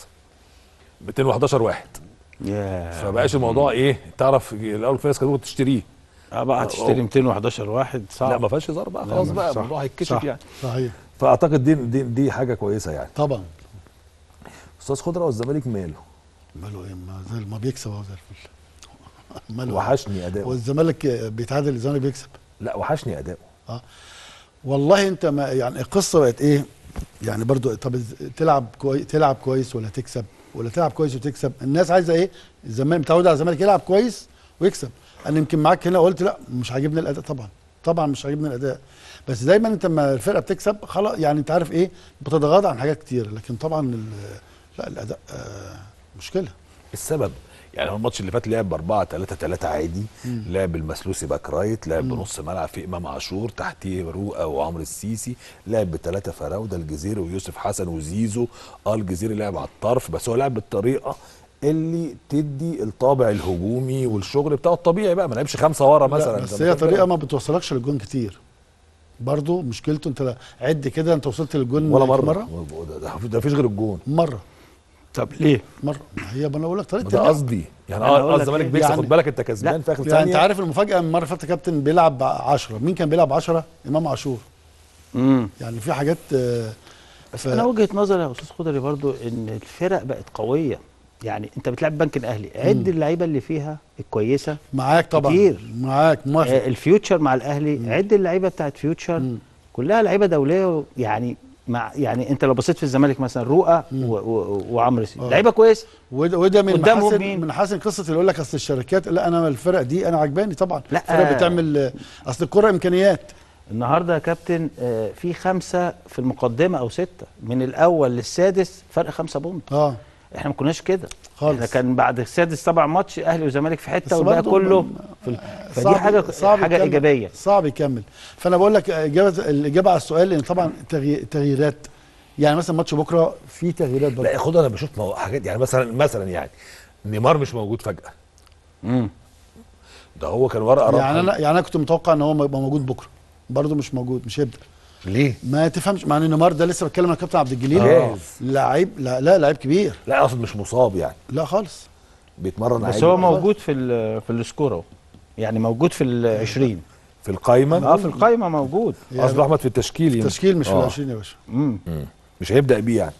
211 واحد ياه فبقاش الموضوع ايه تعرف الاول في ناس كانت ممكن تشتريه اه بقى هتشتري 211 واحد صعب لا ما فيهاش هزار بقى خلاص بقى صح. الموضوع هيتكشف صح. يعني صحيح فاعتقد دي دي, دي حاجه كويسه يعني طبعا استاذ خضره والزمالك ماله ماله ايه ما زي ما بيكسب اهو زي الفل ماله إيه؟ وحشني اداؤه والزمالك بيتعادل الزمالك بيكسب لا وحشني اداؤه والله انت ما يعني القصه بقت ايه يعني برضو طب إز- تلعب كويس تلعب كويس ولا تكسب ولا تلعب كويس وتكسب الناس عايزه ايه الزمان متعود على الزمالك يلعب كويس ويكسب انا يمكن معاك هنا قلت لا مش عاجبني الاداء طبعا طبعا مش عاجبني الاداء بس دايما انت لما الفرقه بتكسب خلاص يعني انت عارف ايه بتتغاضى عن حاجات كتير لكن طبعا ال- لا الاداء آه مشكله السبب يعني هو الماتش اللي فات لعب ب 4 3 3 عادي لعب المسلوسي باك رايت لعب بنص ملعب في امام عاشور تحتيه رؤى وعمرو السيسي لعب بثلاثه فراوده الجزيري ويوسف حسن وزيزو اه الجزيري لعب على الطرف بس هو لعب بالطريقه اللي تدي الطابع الهجومي والشغل بتاعه الطبيعي بقى ما لعبش خمسه ورا لا مثلا بس زي هي ما كان طريقه بيلعب. ما بتوصلكش للجون كتير برضو مشكلته انت لا- عد كده انت وصلت للجون ولا مره مره ده- ده ده مفيش غير الجون مره طب ليه؟ مره ما هي ما انا بقول لك طريقه ده اللعب. قصدي يعني أنا اه أقول آه، لك الزمالك إيه؟ بيكسب يعني- خد بالك انت كسبان لا، في اخر يعني انت ثانيه عارف المفاجاه المره اللي فاتت كابتن بيلعب 10 مين كان بيلعب 10 امام عاشور امم يعني في حاجات آه، بس ف- انا وجهه نظري يا استاذ خضري برضو ان الفرق بقت قويه يعني انت بتلعب البنك الاهلي عد اللعيبه اللي فيها الكويسه معاك طبعا كتير. معاك آه موافق الفيوتشر مع الاهلي عد اللعيبه بتاعت فيوتشر مم. كلها لعيبه دوليه يعني مع يعني انت لو بصيت في الزمالك مثلا رؤى و- و- وعمرو سي آه. لعيبه كويسه وده, وده من قدامهم محاسن مين؟ من حاسن قصه اللي يقول لك اصل الشركات لا انا الفرق دي انا عجباني طبعا لا. الفرق بتعمل آه، اصل الكره امكانيات النهارده يا كابتن آه، في خمسه في المقدمه او سته من الاول للسادس فرق خمسه بونت اه احنا ما كناش كده خالص. احنا كان بعد السادس سبع ماتش اهلي وزمالك في بس حته والباقي برضه كله م- في ال... فدي صعب- حاجه صعب حاجه يكمل. ايجابيه صعب يكمل فانا بقول لك اجابه الاجابه على السؤال ان طبعا تغي- تغييرات يعني مثلا ماتش بكره في تغييرات برضه لا خد انا بشوف مو- حاجات يعني مثلا مثلا يعني نيمار مش موجود فجاه امم ده هو كان ورقه رابحة. يعني انا يعني انا كنت متوقع ان هو يبقى موجود بكره برضه مش موجود مش هيبدا ليه؟ ما تفهمش مع ان نيمار ده لسه بتكلم عن كابتن عبد الجليل جاهز. لعيب لا لا لعيب كبير لا اقصد مش مصاب يعني لا خالص بيتمرن بس عادي هو موجود في ال... في السكور اهو يعني موجود في ال 20 في القايمه اه في القايمه موجود قصد احمد في التشكيل يمكن. تشكيل مش في آه. ال 20 يا باشا امم مم. مش هيبدا بيه يعني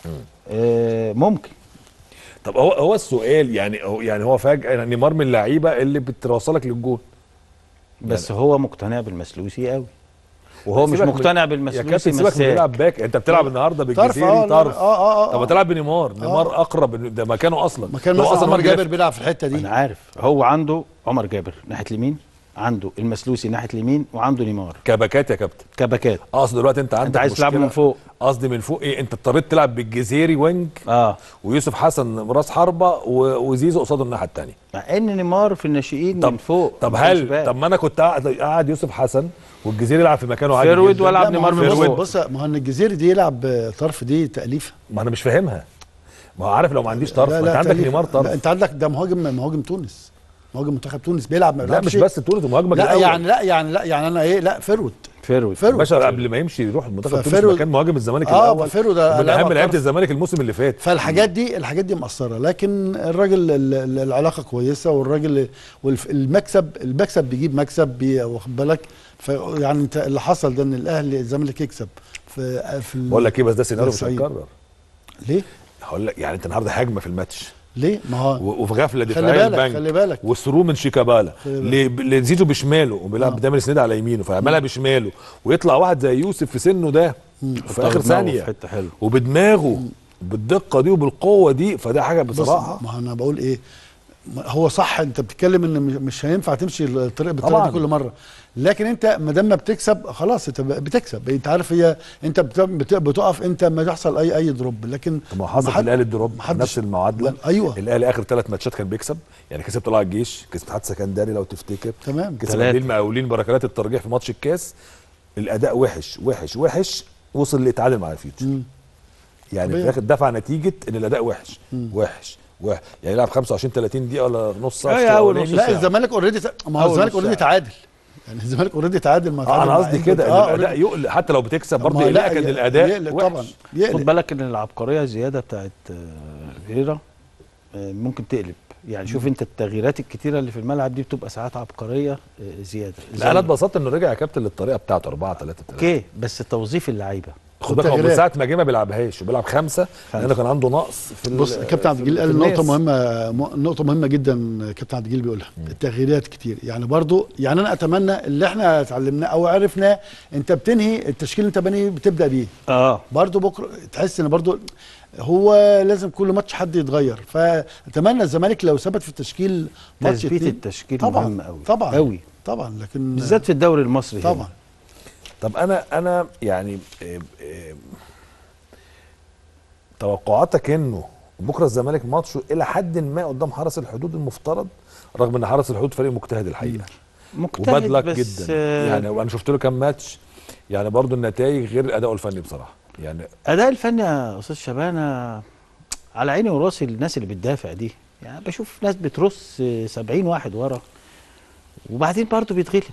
آه ممكن طب هو هو السؤال يعني هو يعني هو فجاه يعني نيمار من اللعيبه اللي بتوصلك للجون بس هو مقتنع بالمسلوسي قوي وهو مش سيبك من- مقتنع يا بالمسلوسي كابتن سيبك من مساك. بيلعب باك انت بتلعب النهارده طرف بالجزيري اه لا، طرف اه اه اه طب ما تلعب بنيمار نيمار اقرب ده مكانه اصلا مكان ده هو مثلا عمر راجل جابر لف. بيلعب في الحته دي انا عارف هو عنده عمر جابر ناحيه اليمين عنده المسلوسي ناحيه اليمين وعنده نيمار كباكات يا كابتن كباكات اقصد دلوقتي انت عندك انت عايز تلعب مشكلة. من فوق قصدي من فوق ايه انت اضطريت تلعب بالجزيري وينج اه ويوسف حسن راس حربه و- وزيزو قصاده الناحيه الثانيه مع ان نيمار في الناشئين طب- من فوق طب ما كانش هل باين. طب ما انا كنت قاعد قاعد يوسف حسن والجزيري يلعب في مكانه عادي فيرويد جدا. والعب لا، ما هو نيمار من بص- فوق. بص ما هو ان الجزيري دي يلعب طرف دي تاليفه ما انا مش فاهمها ما هو عارف لو ما عنديش طرف لا، ما لا، انت عندك تأليفة. نيمار لا طرف انت عندك ده مهاجم مهاجم تونس مهاجم منتخب تونس بيلعب ما لا بيلعبش مش بس تونس مهاجمك لا الأول. يعني لا يعني لا يعني انا ايه لا فيرود فيرويد فيرويد باشا قبل ما يمشي يروح المنتخب تونس ففيرو- مكان مهاجم الزمالك آه، الاول ففيرو ده من لعب اهم على لعيبه الطرف. الزمالك الموسم اللي فات فالحاجات دي الحاجات دي مأثره لكن الراجل ال- ال- العلاقه كويسه والراجل والمكسب المكسب بيجيب مكسب بي- واخد بالك ف- يعني انت اللي حصل ده ان الاهلي الزمالك يكسب في في ال- بقول لك ايه بس ده سيناريو مش الصعيد. هيتكرر ليه؟ هقول لك يعني انت النهارده هجمه في الماتش ليه؟ ما هو و- وفي غفله خلي دفاعيه بالك البنك خلي بالك وثرو من شيكابالا خلي ل- لزيزو بشماله وبيلعب آه. دايما سند على يمينه فيعملها بشماله ويطلع واحد زي يوسف في سنه ده في اخر دماغه ثانيه في حته حلوه وبدماغه بالدقه دي وبالقوه دي فده حاجه بص بصراحه ما انا بقول ايه ما هو صح انت بتتكلم ان مش- مش هينفع تمشي الطريق بالطريقه طبعاً. دي كل مره لكن انت ما دام ما بتكسب خلاص انت بتكسب انت عارف هي انت بت- بت- بتقف انت ما يحصل اي اي دروب لكن طب ما هو حصل في حد- الاهلي الدروب محدش- نفس المعادله ما- ايوه الاهلي اخر ثلاث ماتشات كان بيكسب يعني كسب طلائع الجيش كسب اتحاد سكندري لو تفتكر تمام كسب تلاتة. قليل مقاولين بركلات الترجيح في ماتش الكاس الاداء وحش وحش وحش وصل ليتعادل مع الفيوتشر مم. يعني في طبيعي. الاخر دفع نتيجه ان الاداء وحش وحش وحش يعني يلعب 25 30 دقيقه ولا نص ساعه أي الشوط أول الأولاني. نص لا ساعة. الزمالك اوريدي ما هو أول الزمالك نص اوريدي ساعة. تعادل يعني الزمالك اوريدي تعادل ما آه تعادل انا مع قصدي إنتر. كده آه، الاداء أوريدي. يقلق حتى لو بتكسب برضه ما لا، يقلقك ان ي- الاداء يقلق وحش. طبعا يقلق خد بالك ان العبقريه الزياده بتاعت آه، فيريرا آه، ممكن تقلب يعني شوف انت التغييرات الكتيره اللي في الملعب دي بتبقى ساعات عبقريه آه، زياده لا انا اتبسطت انه رجع يا كابتن للطريقه بتاعته 4 3 3 اوكي بس توظيف اللعيبه خد بالك هو من والتغييرات. ساعه ما جه ما بيلعبهاش وبيلعب خمسه خمسة. لانه كان عنده نقص في ال- بص كابتن عبد في الجليل ال- قال في نقطة الناس. مهمة م- نقطة مهمة جدا كابتن عبد الجليل بيقولها التغييرات كتير يعني برضو يعني أنا أتمنى اللي احنا اتعلمناه أو عرفناه أنت بتنهي التشكيل اللي أنت بني بتبدأ بيه اه برضو بكرة تحس إن برضو هو لازم كل ماتش حد يتغير فأتمنى الزمالك لو ثبت في التشكيل ماتش تثبيت اتنين التشكيل طبعا مهم قوي طبعا قوي طبعا لكن بالذات في الدوري المصري هنا. طبعا طب انا انا يعني إيه إيه توقعاتك انه بكره الزمالك ماتشه الى حد ما قدام حرس الحدود المفترض رغم ان حرس الحدود فريق مجتهد الحقيقه مجتهد وباد لك بس جدا آه، يعني وانا شفت له كام ماتش يعني برضو النتائج غير اداؤه الفني بصراحه يعني اداء الفني يا استاذ شبانه على عيني وراسي الناس اللي بتدافع دي يعني بشوف ناس بترص آه، 70 واحد ورا وبعدين برضه بيتغلب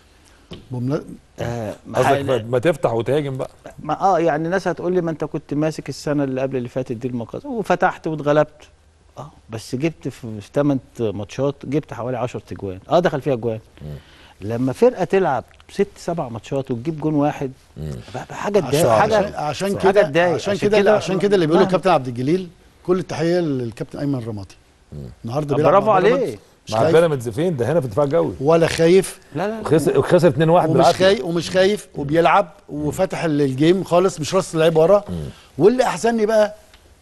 بمنا- آه ما- قصدك ما- ما تفتح وتهاجم بقى ما اه يعني ناس هتقول لي ما انت كنت ماسك السنه اللي قبل اللي فاتت دي المقاصد وفتحت واتغلبت اه بس جبت في 8 ماتشات جبت حوالي 10 تجوان اه دخل فيها جوان لما فرقه تلعب ست سبع ماتشات وتجيب جون واحد بقى حاجه تضايق عشان حاجه عشان, عشان حاجة كده تضايق. عشان عشان كده كده عشان كده اللي بيقوله مهما. الكابتن عبد الجليل كل التحيه للكابتن ايمن رمادي النهارده بيلعب برافو مع عليه. بيراميدز، مش مع خايف بيراميدز فين ده هنا في الدفاع الجوي ولا خايف لا لا خسر خسر 2 1 ومش بالعافيه خايف ومش خايف وبيلعب وفتح ال- الجيم خالص مش راس اللعيب ورا واللي احزني بقى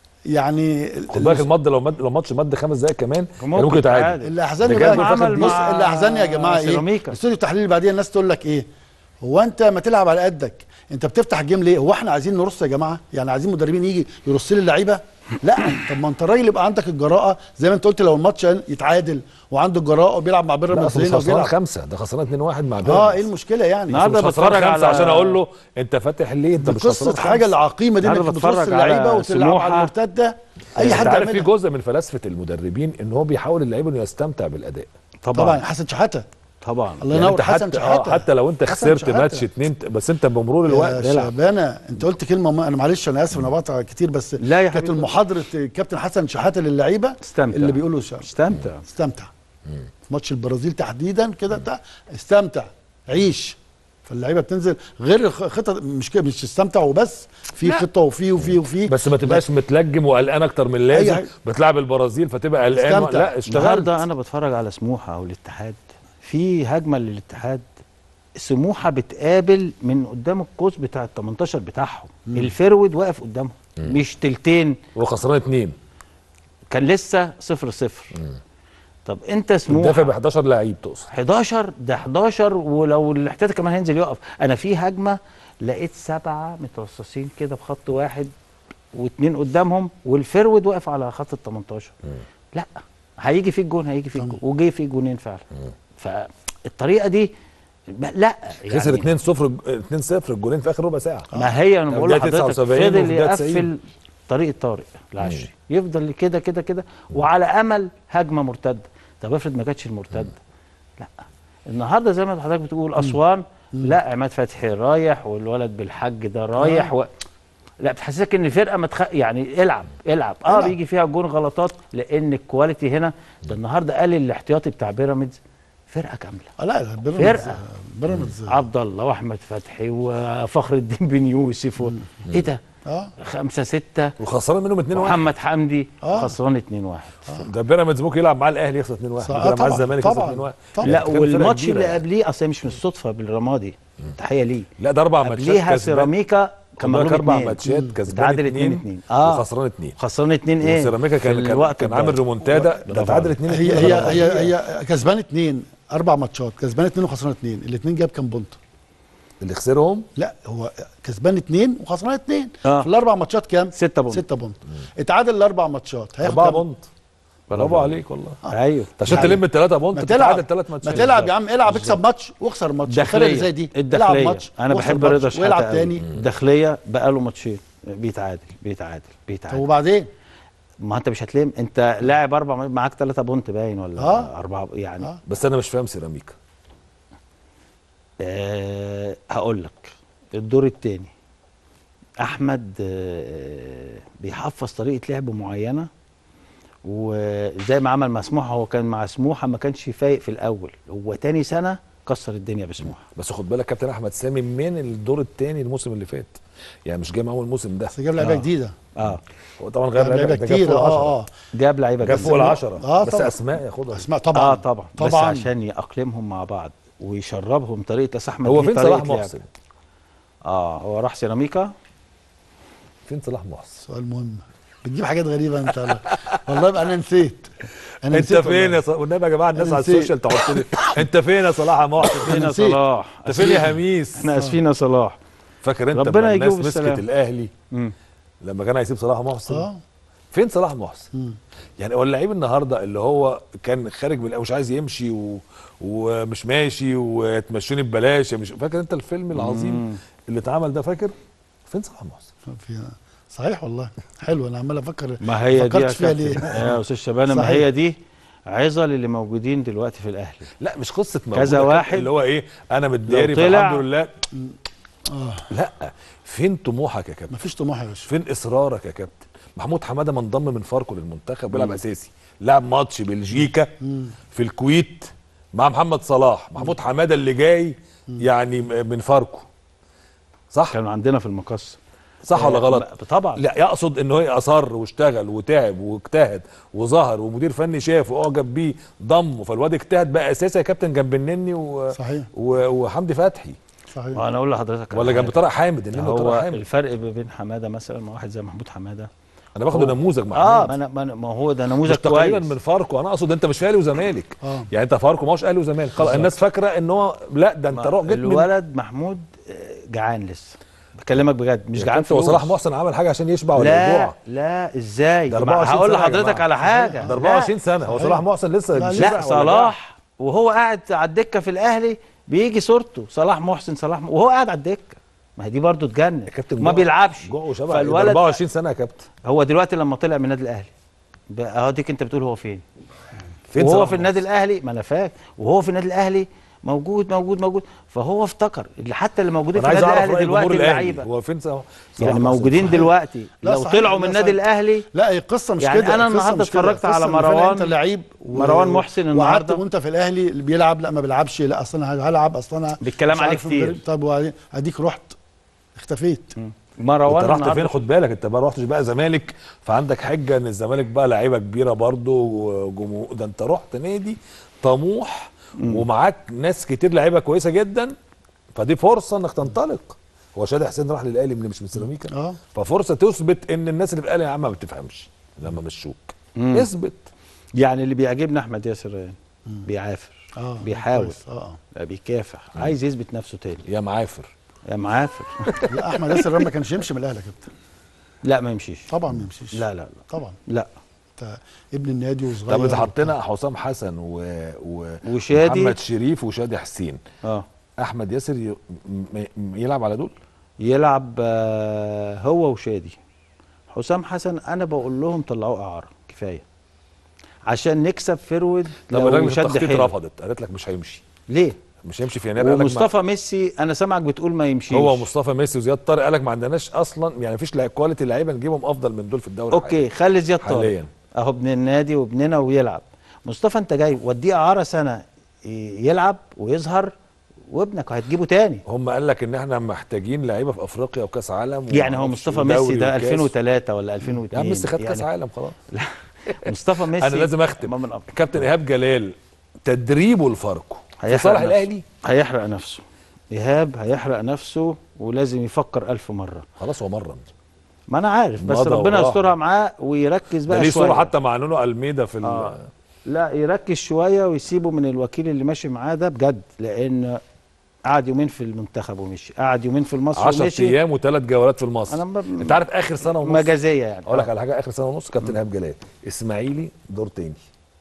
يعني خد بالك المض لو مد لو ماتش مد خمس دقايق كمان كان ممكن ممكن يتعادل يتعادل. اللي احزني ده جاب بقى جول في آخر بص دقيقة. اللي احزني يا جماعه ايه سيراميكا. الاستوديو التحليلي اللي بعدين الناس تقول لك ايه هو انت ما تلعب على قدك انت بتفتح الجيم ليه هو احنا عايزين نرص يا جماعه يعني عايزين مدربين يجي يرص لي اللعيبه لا طب ما انت الراجل يبقى عندك الجراءه زي ما انت قلت لو الماتش يتعادل وعنده الجراءه وبيلعب مع لا بيراميدز اصل مش هنا خسران وبيلعب خمسه ده خسران 2 1 مع اه بيراميدز ايه المشكله يعني النهارده مش خسران بتفرج خمسه على- عشان اقول له انت فاتح ليه انت مش خسران قصه حاجه خمسة. العقيمه دي انك النهارده بترص بتفرج اللعيبه على وتلعب على سموحة. المرتده اي انت حد عارف في يعملها جزء من فلسفه المدربين ان هو بيحاول اللعيب انه يستمتع بالاداء طبعا طبعا حسن شحاته طبعا الله يعني ينور انت حسن حتى آه شحاته حتى لو انت حسن خسرت شحاتة. ماتش اتنين بس انت بمرور يا الوقت العب شبانه انت قلت كلمه ما انا معلش انا اسف انا بقطع كتير بس لا يا كانت حبيبي. المحاضره كابتن حسن شحاته للعيبه استمتع. اللي بيقولوا شا- استمتع استمتع في ماتش البرازيل تحديدا كده بتاع استمتع عيش فاللعيبه بتنزل غير الخ- خطط مش كده مش استمتع وبس في لا. خطه وفي وفي وفي بس ما تبقاش متلجم وقلقان اكتر من أي لازم حاجة. بتلعب البرازيل فتبقى قلقان استمتع. لا اشتغلت النهارده انا بتفرج على سموحه او الاتحاد في هجمه للاتحاد سموحه بتقابل من قدام القوس بتاع ال 18 بتاعهم الفرود واقف قدامهم مش تلتين وخسران اتنين كان لسه صفر صفر طب انت دافع ب سموحه 11 لعيب تقصد 11 ده 11 ولو الاحتياطي كمان هينزل يقف انا في هجمه لقيت سبعه مترصصين كده بخط واحد واثنين قدامهم والفرود واقف على خط ال 18 لا هيجي فيك جون هيجي فيك جون وجي فيك جونين فعلا فالطريقه دي ما- لا خسر 2 0 2 0 الجولين في اخر ربع ساعه ما هي انا في بقول الدقيقة لحضرتك 79 وفي فضل الدقيقة 90. يقفل طريق طارق العشري يفضل كده كده كده وعلى امل هجمه مرتده طب افرض ما جاتش المرتده لا النهارده زي ما حضرتك بتقول اسوان لا عماد فتحي رايح والولد بالحج ده رايح و... لا بتحسسك ان الفرقه متخ... يعني العب العب اه العب. بيجي فيها جون غلطات لان الكواليتي هنا ده النهارده قال الاحتياطي بتاع بيراميدز فرقه كامله آه، لا لا بيراميدز فرقة. بيراميدز عبد الله واحمد فتحي وفخر الدين بن يوسف و... ايه ده اه خمسة ستة وخسران منهم 2 1 محمد حمدي آه. خسران 2 1 ده بيراميدز ممكن يلعب مع الاهلي يخسر 2 1 صح، ممكن آه، يلعب مع طبعاً، الزمالك يخسر طبعاً، 2 1 طبعاً. لا كان فرقة والماتش كبيرة اللي يعني. قبليه اصل هي مش من الصدفه بالرمادي تحيه ليه لا ده اربع ماتشات قبليها كسبان. سيراميكا كان خد بالك مغلوب اربع اتنين. ماتشات كسبان تعادل 2 اتنين اتنين. آه. وخسران 2 خسران 2 ايه وسيراميكا في كان كان, الوقت كان الضايع. عامل ريمونتادا ده تعادل 2 هي هي هي هي كسبان اثنين اربع ماتشات كسبان اثنين وخسران اثنين الاثنين جاب كام بونت اللي خسرهم لا هو كسبان اثنين وخسران اثنين آه. في الاربع ماتشات كام ستة بونت. ستة بونت اتعادل الاربع ماتشات هياخد 4 كام؟ بونت برافو عليك والله ايوه انت عشان يعني تلم الثلاثه بونت ما تتعادل تلعب ثلاث ما ماتشات تلعب يا عم العب اكسب ماتش واخسر ماتش الفرق اللي الداخليه زي دي الداخليه العب ماتش انا واخسر بحب ماتش رضا شحاته ويلعب قوي. تاني الداخليه بقى له ماتشين بيتعادل بيتعادل طب بيتعادل وبعدين ما انت مش هتلم انت لاعب اربع معاك ثلاثة بونت باين ولا آه. اربعه يعني آه. بس انا مش فاهم سيراميكا أه هقول لك الدور الثاني احمد أه بيحفظ طريقه لعب معينه وزي ما عمل مع سموحه هو كان مع سموحه ما كانش فايق في الاول هو تاني سنه كسر الدنيا بسموحه بس خد بالك كابتن احمد سامي من الدور الثاني الموسم اللي فات يعني مش جاي معاهم الموسم ده بس جاب لعيبه آه. جديده اه هو طبعا غير جاب لعيبه ده جاب كتير فوق اه العشرة. اه جاب لعيبه جاب جدا. فوق العشرة آه، بس طبعاً. اسماء ياخدها اسماء طبعا اه طبعا بس طبعا عشان يأقلمهم مع بعض ويشربهم طريقه أصل احمد هو ليه فين طريقة صلاح لعب. محسن اه هو راح سيراميكا فين صلاح محسن سؤال مهم بتجيب حاجات غريبه انت على- والله بقى انا نسيت انا انت نسيت فين والله. يا صلاح والنبي يا جماعه الناس أنا على نسيت. السوشيال تحط لي انت فين يا صلاح يا محسن فين يا نسيت. صلاح انت فين يا هميس احنا اسفين يا صلاح فاكر انت ربنا لما الناس يجيبه مسكت بالسلامة. الاهلي مم. لما كان هيسيب صلاح محسن اه فين صلاح محسن مم. يعني هو اللعيب النهارده اللي هو كان خارج من مش عايز يمشي و... ومش ماشي وتمشوني ببلاش مش فاكر انت الفيلم العظيم اللي اتعمل ده فاكر فين صلاح محسن في صحيح والله حلو انا عمال افكر ما هي دي يا فكرتش فيها كابتن ليه يا استاذ شبانه ما صحيح. هي دي عظه اللي موجودين دلوقتي في الاهلي لا مش قصه موجودة كذا كابتن، واحد اللي هو ايه انا متداري لو طلع- فالحمد لله اه لا فين طموحك يا كابتن مفيش طموح يا باشا فين اصرارك يا كابتن محمود حماده ما انضم من فاركو للمنتخب بيلعب اساسي لعب ماتش بلجيكا في الكويت مع محمد صلاح محمود حماده اللي جاي يعني م- من فاركو صح كانوا عندنا في المقص صح ولا غلط آه، طبعا لا يقصد ان هو اصر واشتغل وتعب واجتهد وظهر ومدير فني شافه واعجب بيه ضمه فالواد اجتهد بقى اساسي يا كابتن جنب النني و... صحيح و... وحمدي فتحي صحيح وانا اقول لحضرتك على ولا جنب حاجة. طارق حامد النني هو وطارق حامد الفرق ما بين حماده مثلا مع واحد زي محمود حماده انا باخد نموذج مع اه حماد. ما, أنا- ما, أنا- ما هو ده نموذج مش تقريبا كويس من فاركو انا اقصد انت مش في اهلي وزمالك آه. يعني انت فاركو ما هوش اهلي وزمالك خلاص الناس فاكره ان هو لا ده انت ما- روح جيت من الولد محمود آه، جعان لسه بكلمك بجد مش جعان هو فلوس صلاح محسن عمل حاجه عشان يشبع ولا لا يجوع لا ازاي ده ما 24 هقول سنة يا لحضرتك جماعة. على حاجه ده لا. 24 سنه هو صلاح محسن لسه لا، مش شبع لا ولا صلاح وهو قاعد على الدكه في الاهلي بيجي صورته صلاح محسن صلاح م... وهو قاعد على الدكه ما هي دي برضو تجنن يا كابتن ما جوع- بيلعبش جوع وشبع ده فالولد 24 سنه يا كابتن هو دلوقتي لما طلع من النادي الاهلي بقى- اهو ديك انت بتقول هو فين فين وهو صلاح في النادي الاهلي ما انا فاكر وهو في النادي الاهلي موجود موجود موجود فهو افتكر اللي حتى اللي موجودين انا في عايز النادي اعرف الاهلي راي دلوقتي جمهور الاهلي اللعيبه هو فين صلاح يعني محسن؟ موجودين دلوقتي لا لو صحيح، طلعوا من لا النادي صحيح. الاهلي لا هي القصه مش يعني كده أنا القصة النهاردة مش كده. اتفرجت على القصة إن فعلاً مروان- انت لعيب و... مروان محسن وقعدت النهاردة. وانت في الاهلي اللي بيلعب لا ما بيلعبش لا اصل انا هلعب اصل انا بالكلام مش عليه عارف كتير. مدرب. طب وبعدين اديك رحت اختفيت مروان انت رحت النهاردة- فين خد بالك انت ما رحتش بقى زمالك فعندك حجه ان الزمالك بقى لعيبه كبيره برضه وجمهور ده انت رحت نادي طموح ومعاك ناس كتير لعيبه كويسه جدا فدي فرصه انك تنطلق هو شادي حسين راح للاهلي من مش من سيراميكا اه ففرصه تثبت ان الناس اللي في الاهلي يا عم ما بتفهمش لما مشوك اثبت يعني اللي بيعجبني احمد ياسر ريان بيعافر اه بيحاول كويس. اه لا بيكافح عايز يثبت نفسه تاني يا معافر يا معافر اه لا احمد ياسر ريان ما كانش يمشي من الاهلي يا كابتن لا ما يمشيش طبعا ما يمشيش لا لا لا طبعا لا انت ابن النادي وصغير طب اذا حطينا حسام حسن و... و... وشادي. محمد شريف وشادي حسين اه احمد ياسر ي... م... م... يلعب على دول يلعب آه، هو وشادي حسام حسن انا بقول لهم طلعوه اعاره كفايه عشان نكسب فرود طب لو الراجل في شد التخطيط حيله رفضت قالت لك مش هيمشي ليه مش هيمشي في يناير قال لك ما- ومصطفى ميسي انا سامعك بتقول ما يمشيش هو مصطفى ميسي وزياد طارق قال لك ما عندناش اصلا يعني مفيش لا- كواليتي لعيبه نجيبهم افضل من دول في الدوري اوكي خلي زياد طارق حاليا. اهو ابن النادي وابننا ويلعب مصطفى انت جاي وديه اعاره سنه ي- يلعب ويظهر وابنك هتجيبه تاني هم قال لك ان احنا محتاجين لعيبه في افريقيا وكاس عالم يعني هو ومعرفش مصطفى ودوري ميسي ده وكاس. 2003 ولا يا 2002 عم ميسي خد كاس يعني عالم خلاص مصطفى ميسي انا لازم ما اختم من أفضل. كابتن ايهاب جلال تدريبه لفاركو في هيحرق صالح نفسه. الاهلي هيحرق نفسه ايهاب هيحرق نفسه ولازم يفكر ألف مره خلاص هو مرن ما انا عارف بس مضى ربنا وراح. يسترها معاه ويركز ده بقى ليه شويه صوره حتى مع نونو الميدا في ال- آه. لا يركز شويه ويسيبه من الوكيل اللي ماشي معاه ده بجد لان قعد يومين في المنتخب ومشي قعد يومين في مصر 10 ومشي ايام وثلاث جولات في المصر أنا ب- انت عارف اخر سنه ونص مجازيه يعني اقول لك آه. على حاجه اخر سنه ونص كابتن ايهاب جلال اسماعيلي دور تاني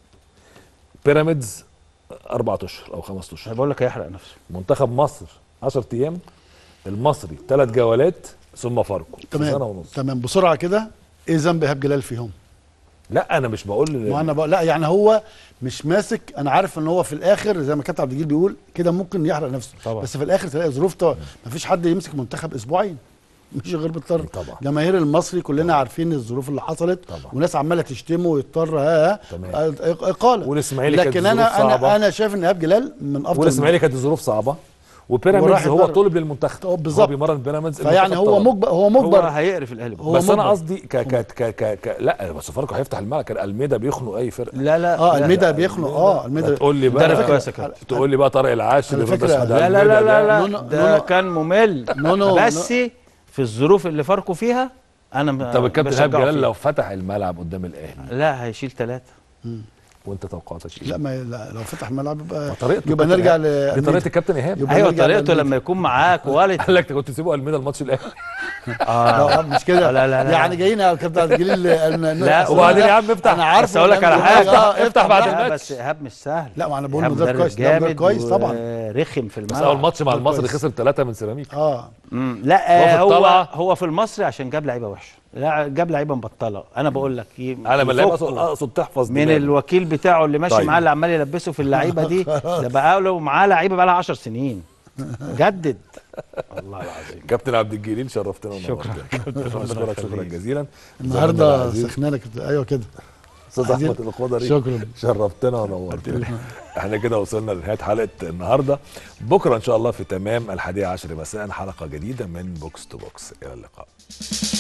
بيراميدز اربع اشهر او خمس انا اشهر بقول لك هيحرق نفسه منتخب مصر 10 ايام المصري ثلاث جولات ثم فاركو في سنه تمام ونص تمام بسرعه كده ايه ذنب ايهاب جلال فيهم؟ لا انا مش بقول ما انا بقول لا يعني هو مش ماسك انا عارف ان هو في الاخر زي ما كابتن عبد الجليل بيقول كده ممكن يحرق نفسه طبعا. بس في الاخر تلاقي ظروف طبعا ما فيش حد يمسك منتخب اسبوعين مش غير بالطر طبعا. جماهير المصري كلنا عارفين الظروف اللي حصلت طبعا. وناس عماله تشتمه ويضطر ها ها تمام. آه، اقاله والإسماعيلي كانت لكن ظروف انا انا صعبة. انا شايف ان ايهاب جلال من افضل والاسماعيلي كانت الظروف صعبه وراح وبيراميدز هو يتدرب. طلب للمنتخب هو بالظبط. هو بيمرن بيراميدز فيعني المنتخب هو طلب. مجبر هو هو مجبر هيقرف الاهلي بكره هو بس انا مجبر. قصدي ك ك ك ك ك لا بس فاركو هيفتح الملعب كان الميدا بيخنق اي فرقه لا لا اه لا، الميدا بيخنق اه الميدا تقول لي مدرب بقى كويس يا كابتن. تقول لي بقى طارق العاشر على يرد فكرة- أسعد لا لا الميدا لا لا, ده. لا نونو- ده نونو- كان ممل نونو- بس في الظروف اللي فاركو فيها انا طب الكابتن ايهاب بشجعه جلال فيها. لو فتح الملعب قدام الاهلي لا هيشيل ثلاثه وانت توقعاتك ايه؟ لا ما لا لو فتح الملعب يبقى طريقته يبقى الكابتن نرجع إيهاب. دي ل طريقه الكابتن ايهاب يبقى ايوه نرجع طريقته للميدا. لما يكون معاه كواليتي قال لك كنت تسيبه الميدا الماتش الاهلي لا مش كده لا، لا، لا. يعني جايين على كابتن عبد الجليل لا، وبعدين يا عم افتح. انا عارف بس أقول لك على إن- حاجة. آه، افتح بعد لا، الماتش. لا بس ايهاب مش سهل لا ما انا بقول إيهاب مدرب مدرب كويس ده مدرب جامد كويس طبعا رخم في بس الملعب اول ماتش مع مدرب المصري كويس. خسر ثلاثه من سيراميكا اه مم، لا هو في آه، هو الطلعة. هو في المصري عشان جاب لعيبه وحشه لا جاب لعيبه مبطله انا بقول لك ي- انا ما اللعيبه يفكوا اقصد اقصد تحفظ من دماغك. الوكيل بتاعه اللي ماشي طيب. معاه اللي عمال يلبسه في اللعيبه دي ده بقى له معاه لعيبه بقى لها 10 سنين جدد والله العظيم كابتن عبد الجليل شرفتنا ونورتنا شكرا. بشكرك شكرا جزيلا زميلنا النهارده العزيز سخنانه كابتن ايوه كده استاذ عايزين- احمد الخضري شكرا. شرفتنا ونورتنا احنا كده وصلنا لنهايه حلقه النهارده بكره ان شاء الله في تمام الحادية عشر مساء حلقه جديده من بوكس تو بوكس الى اللقاء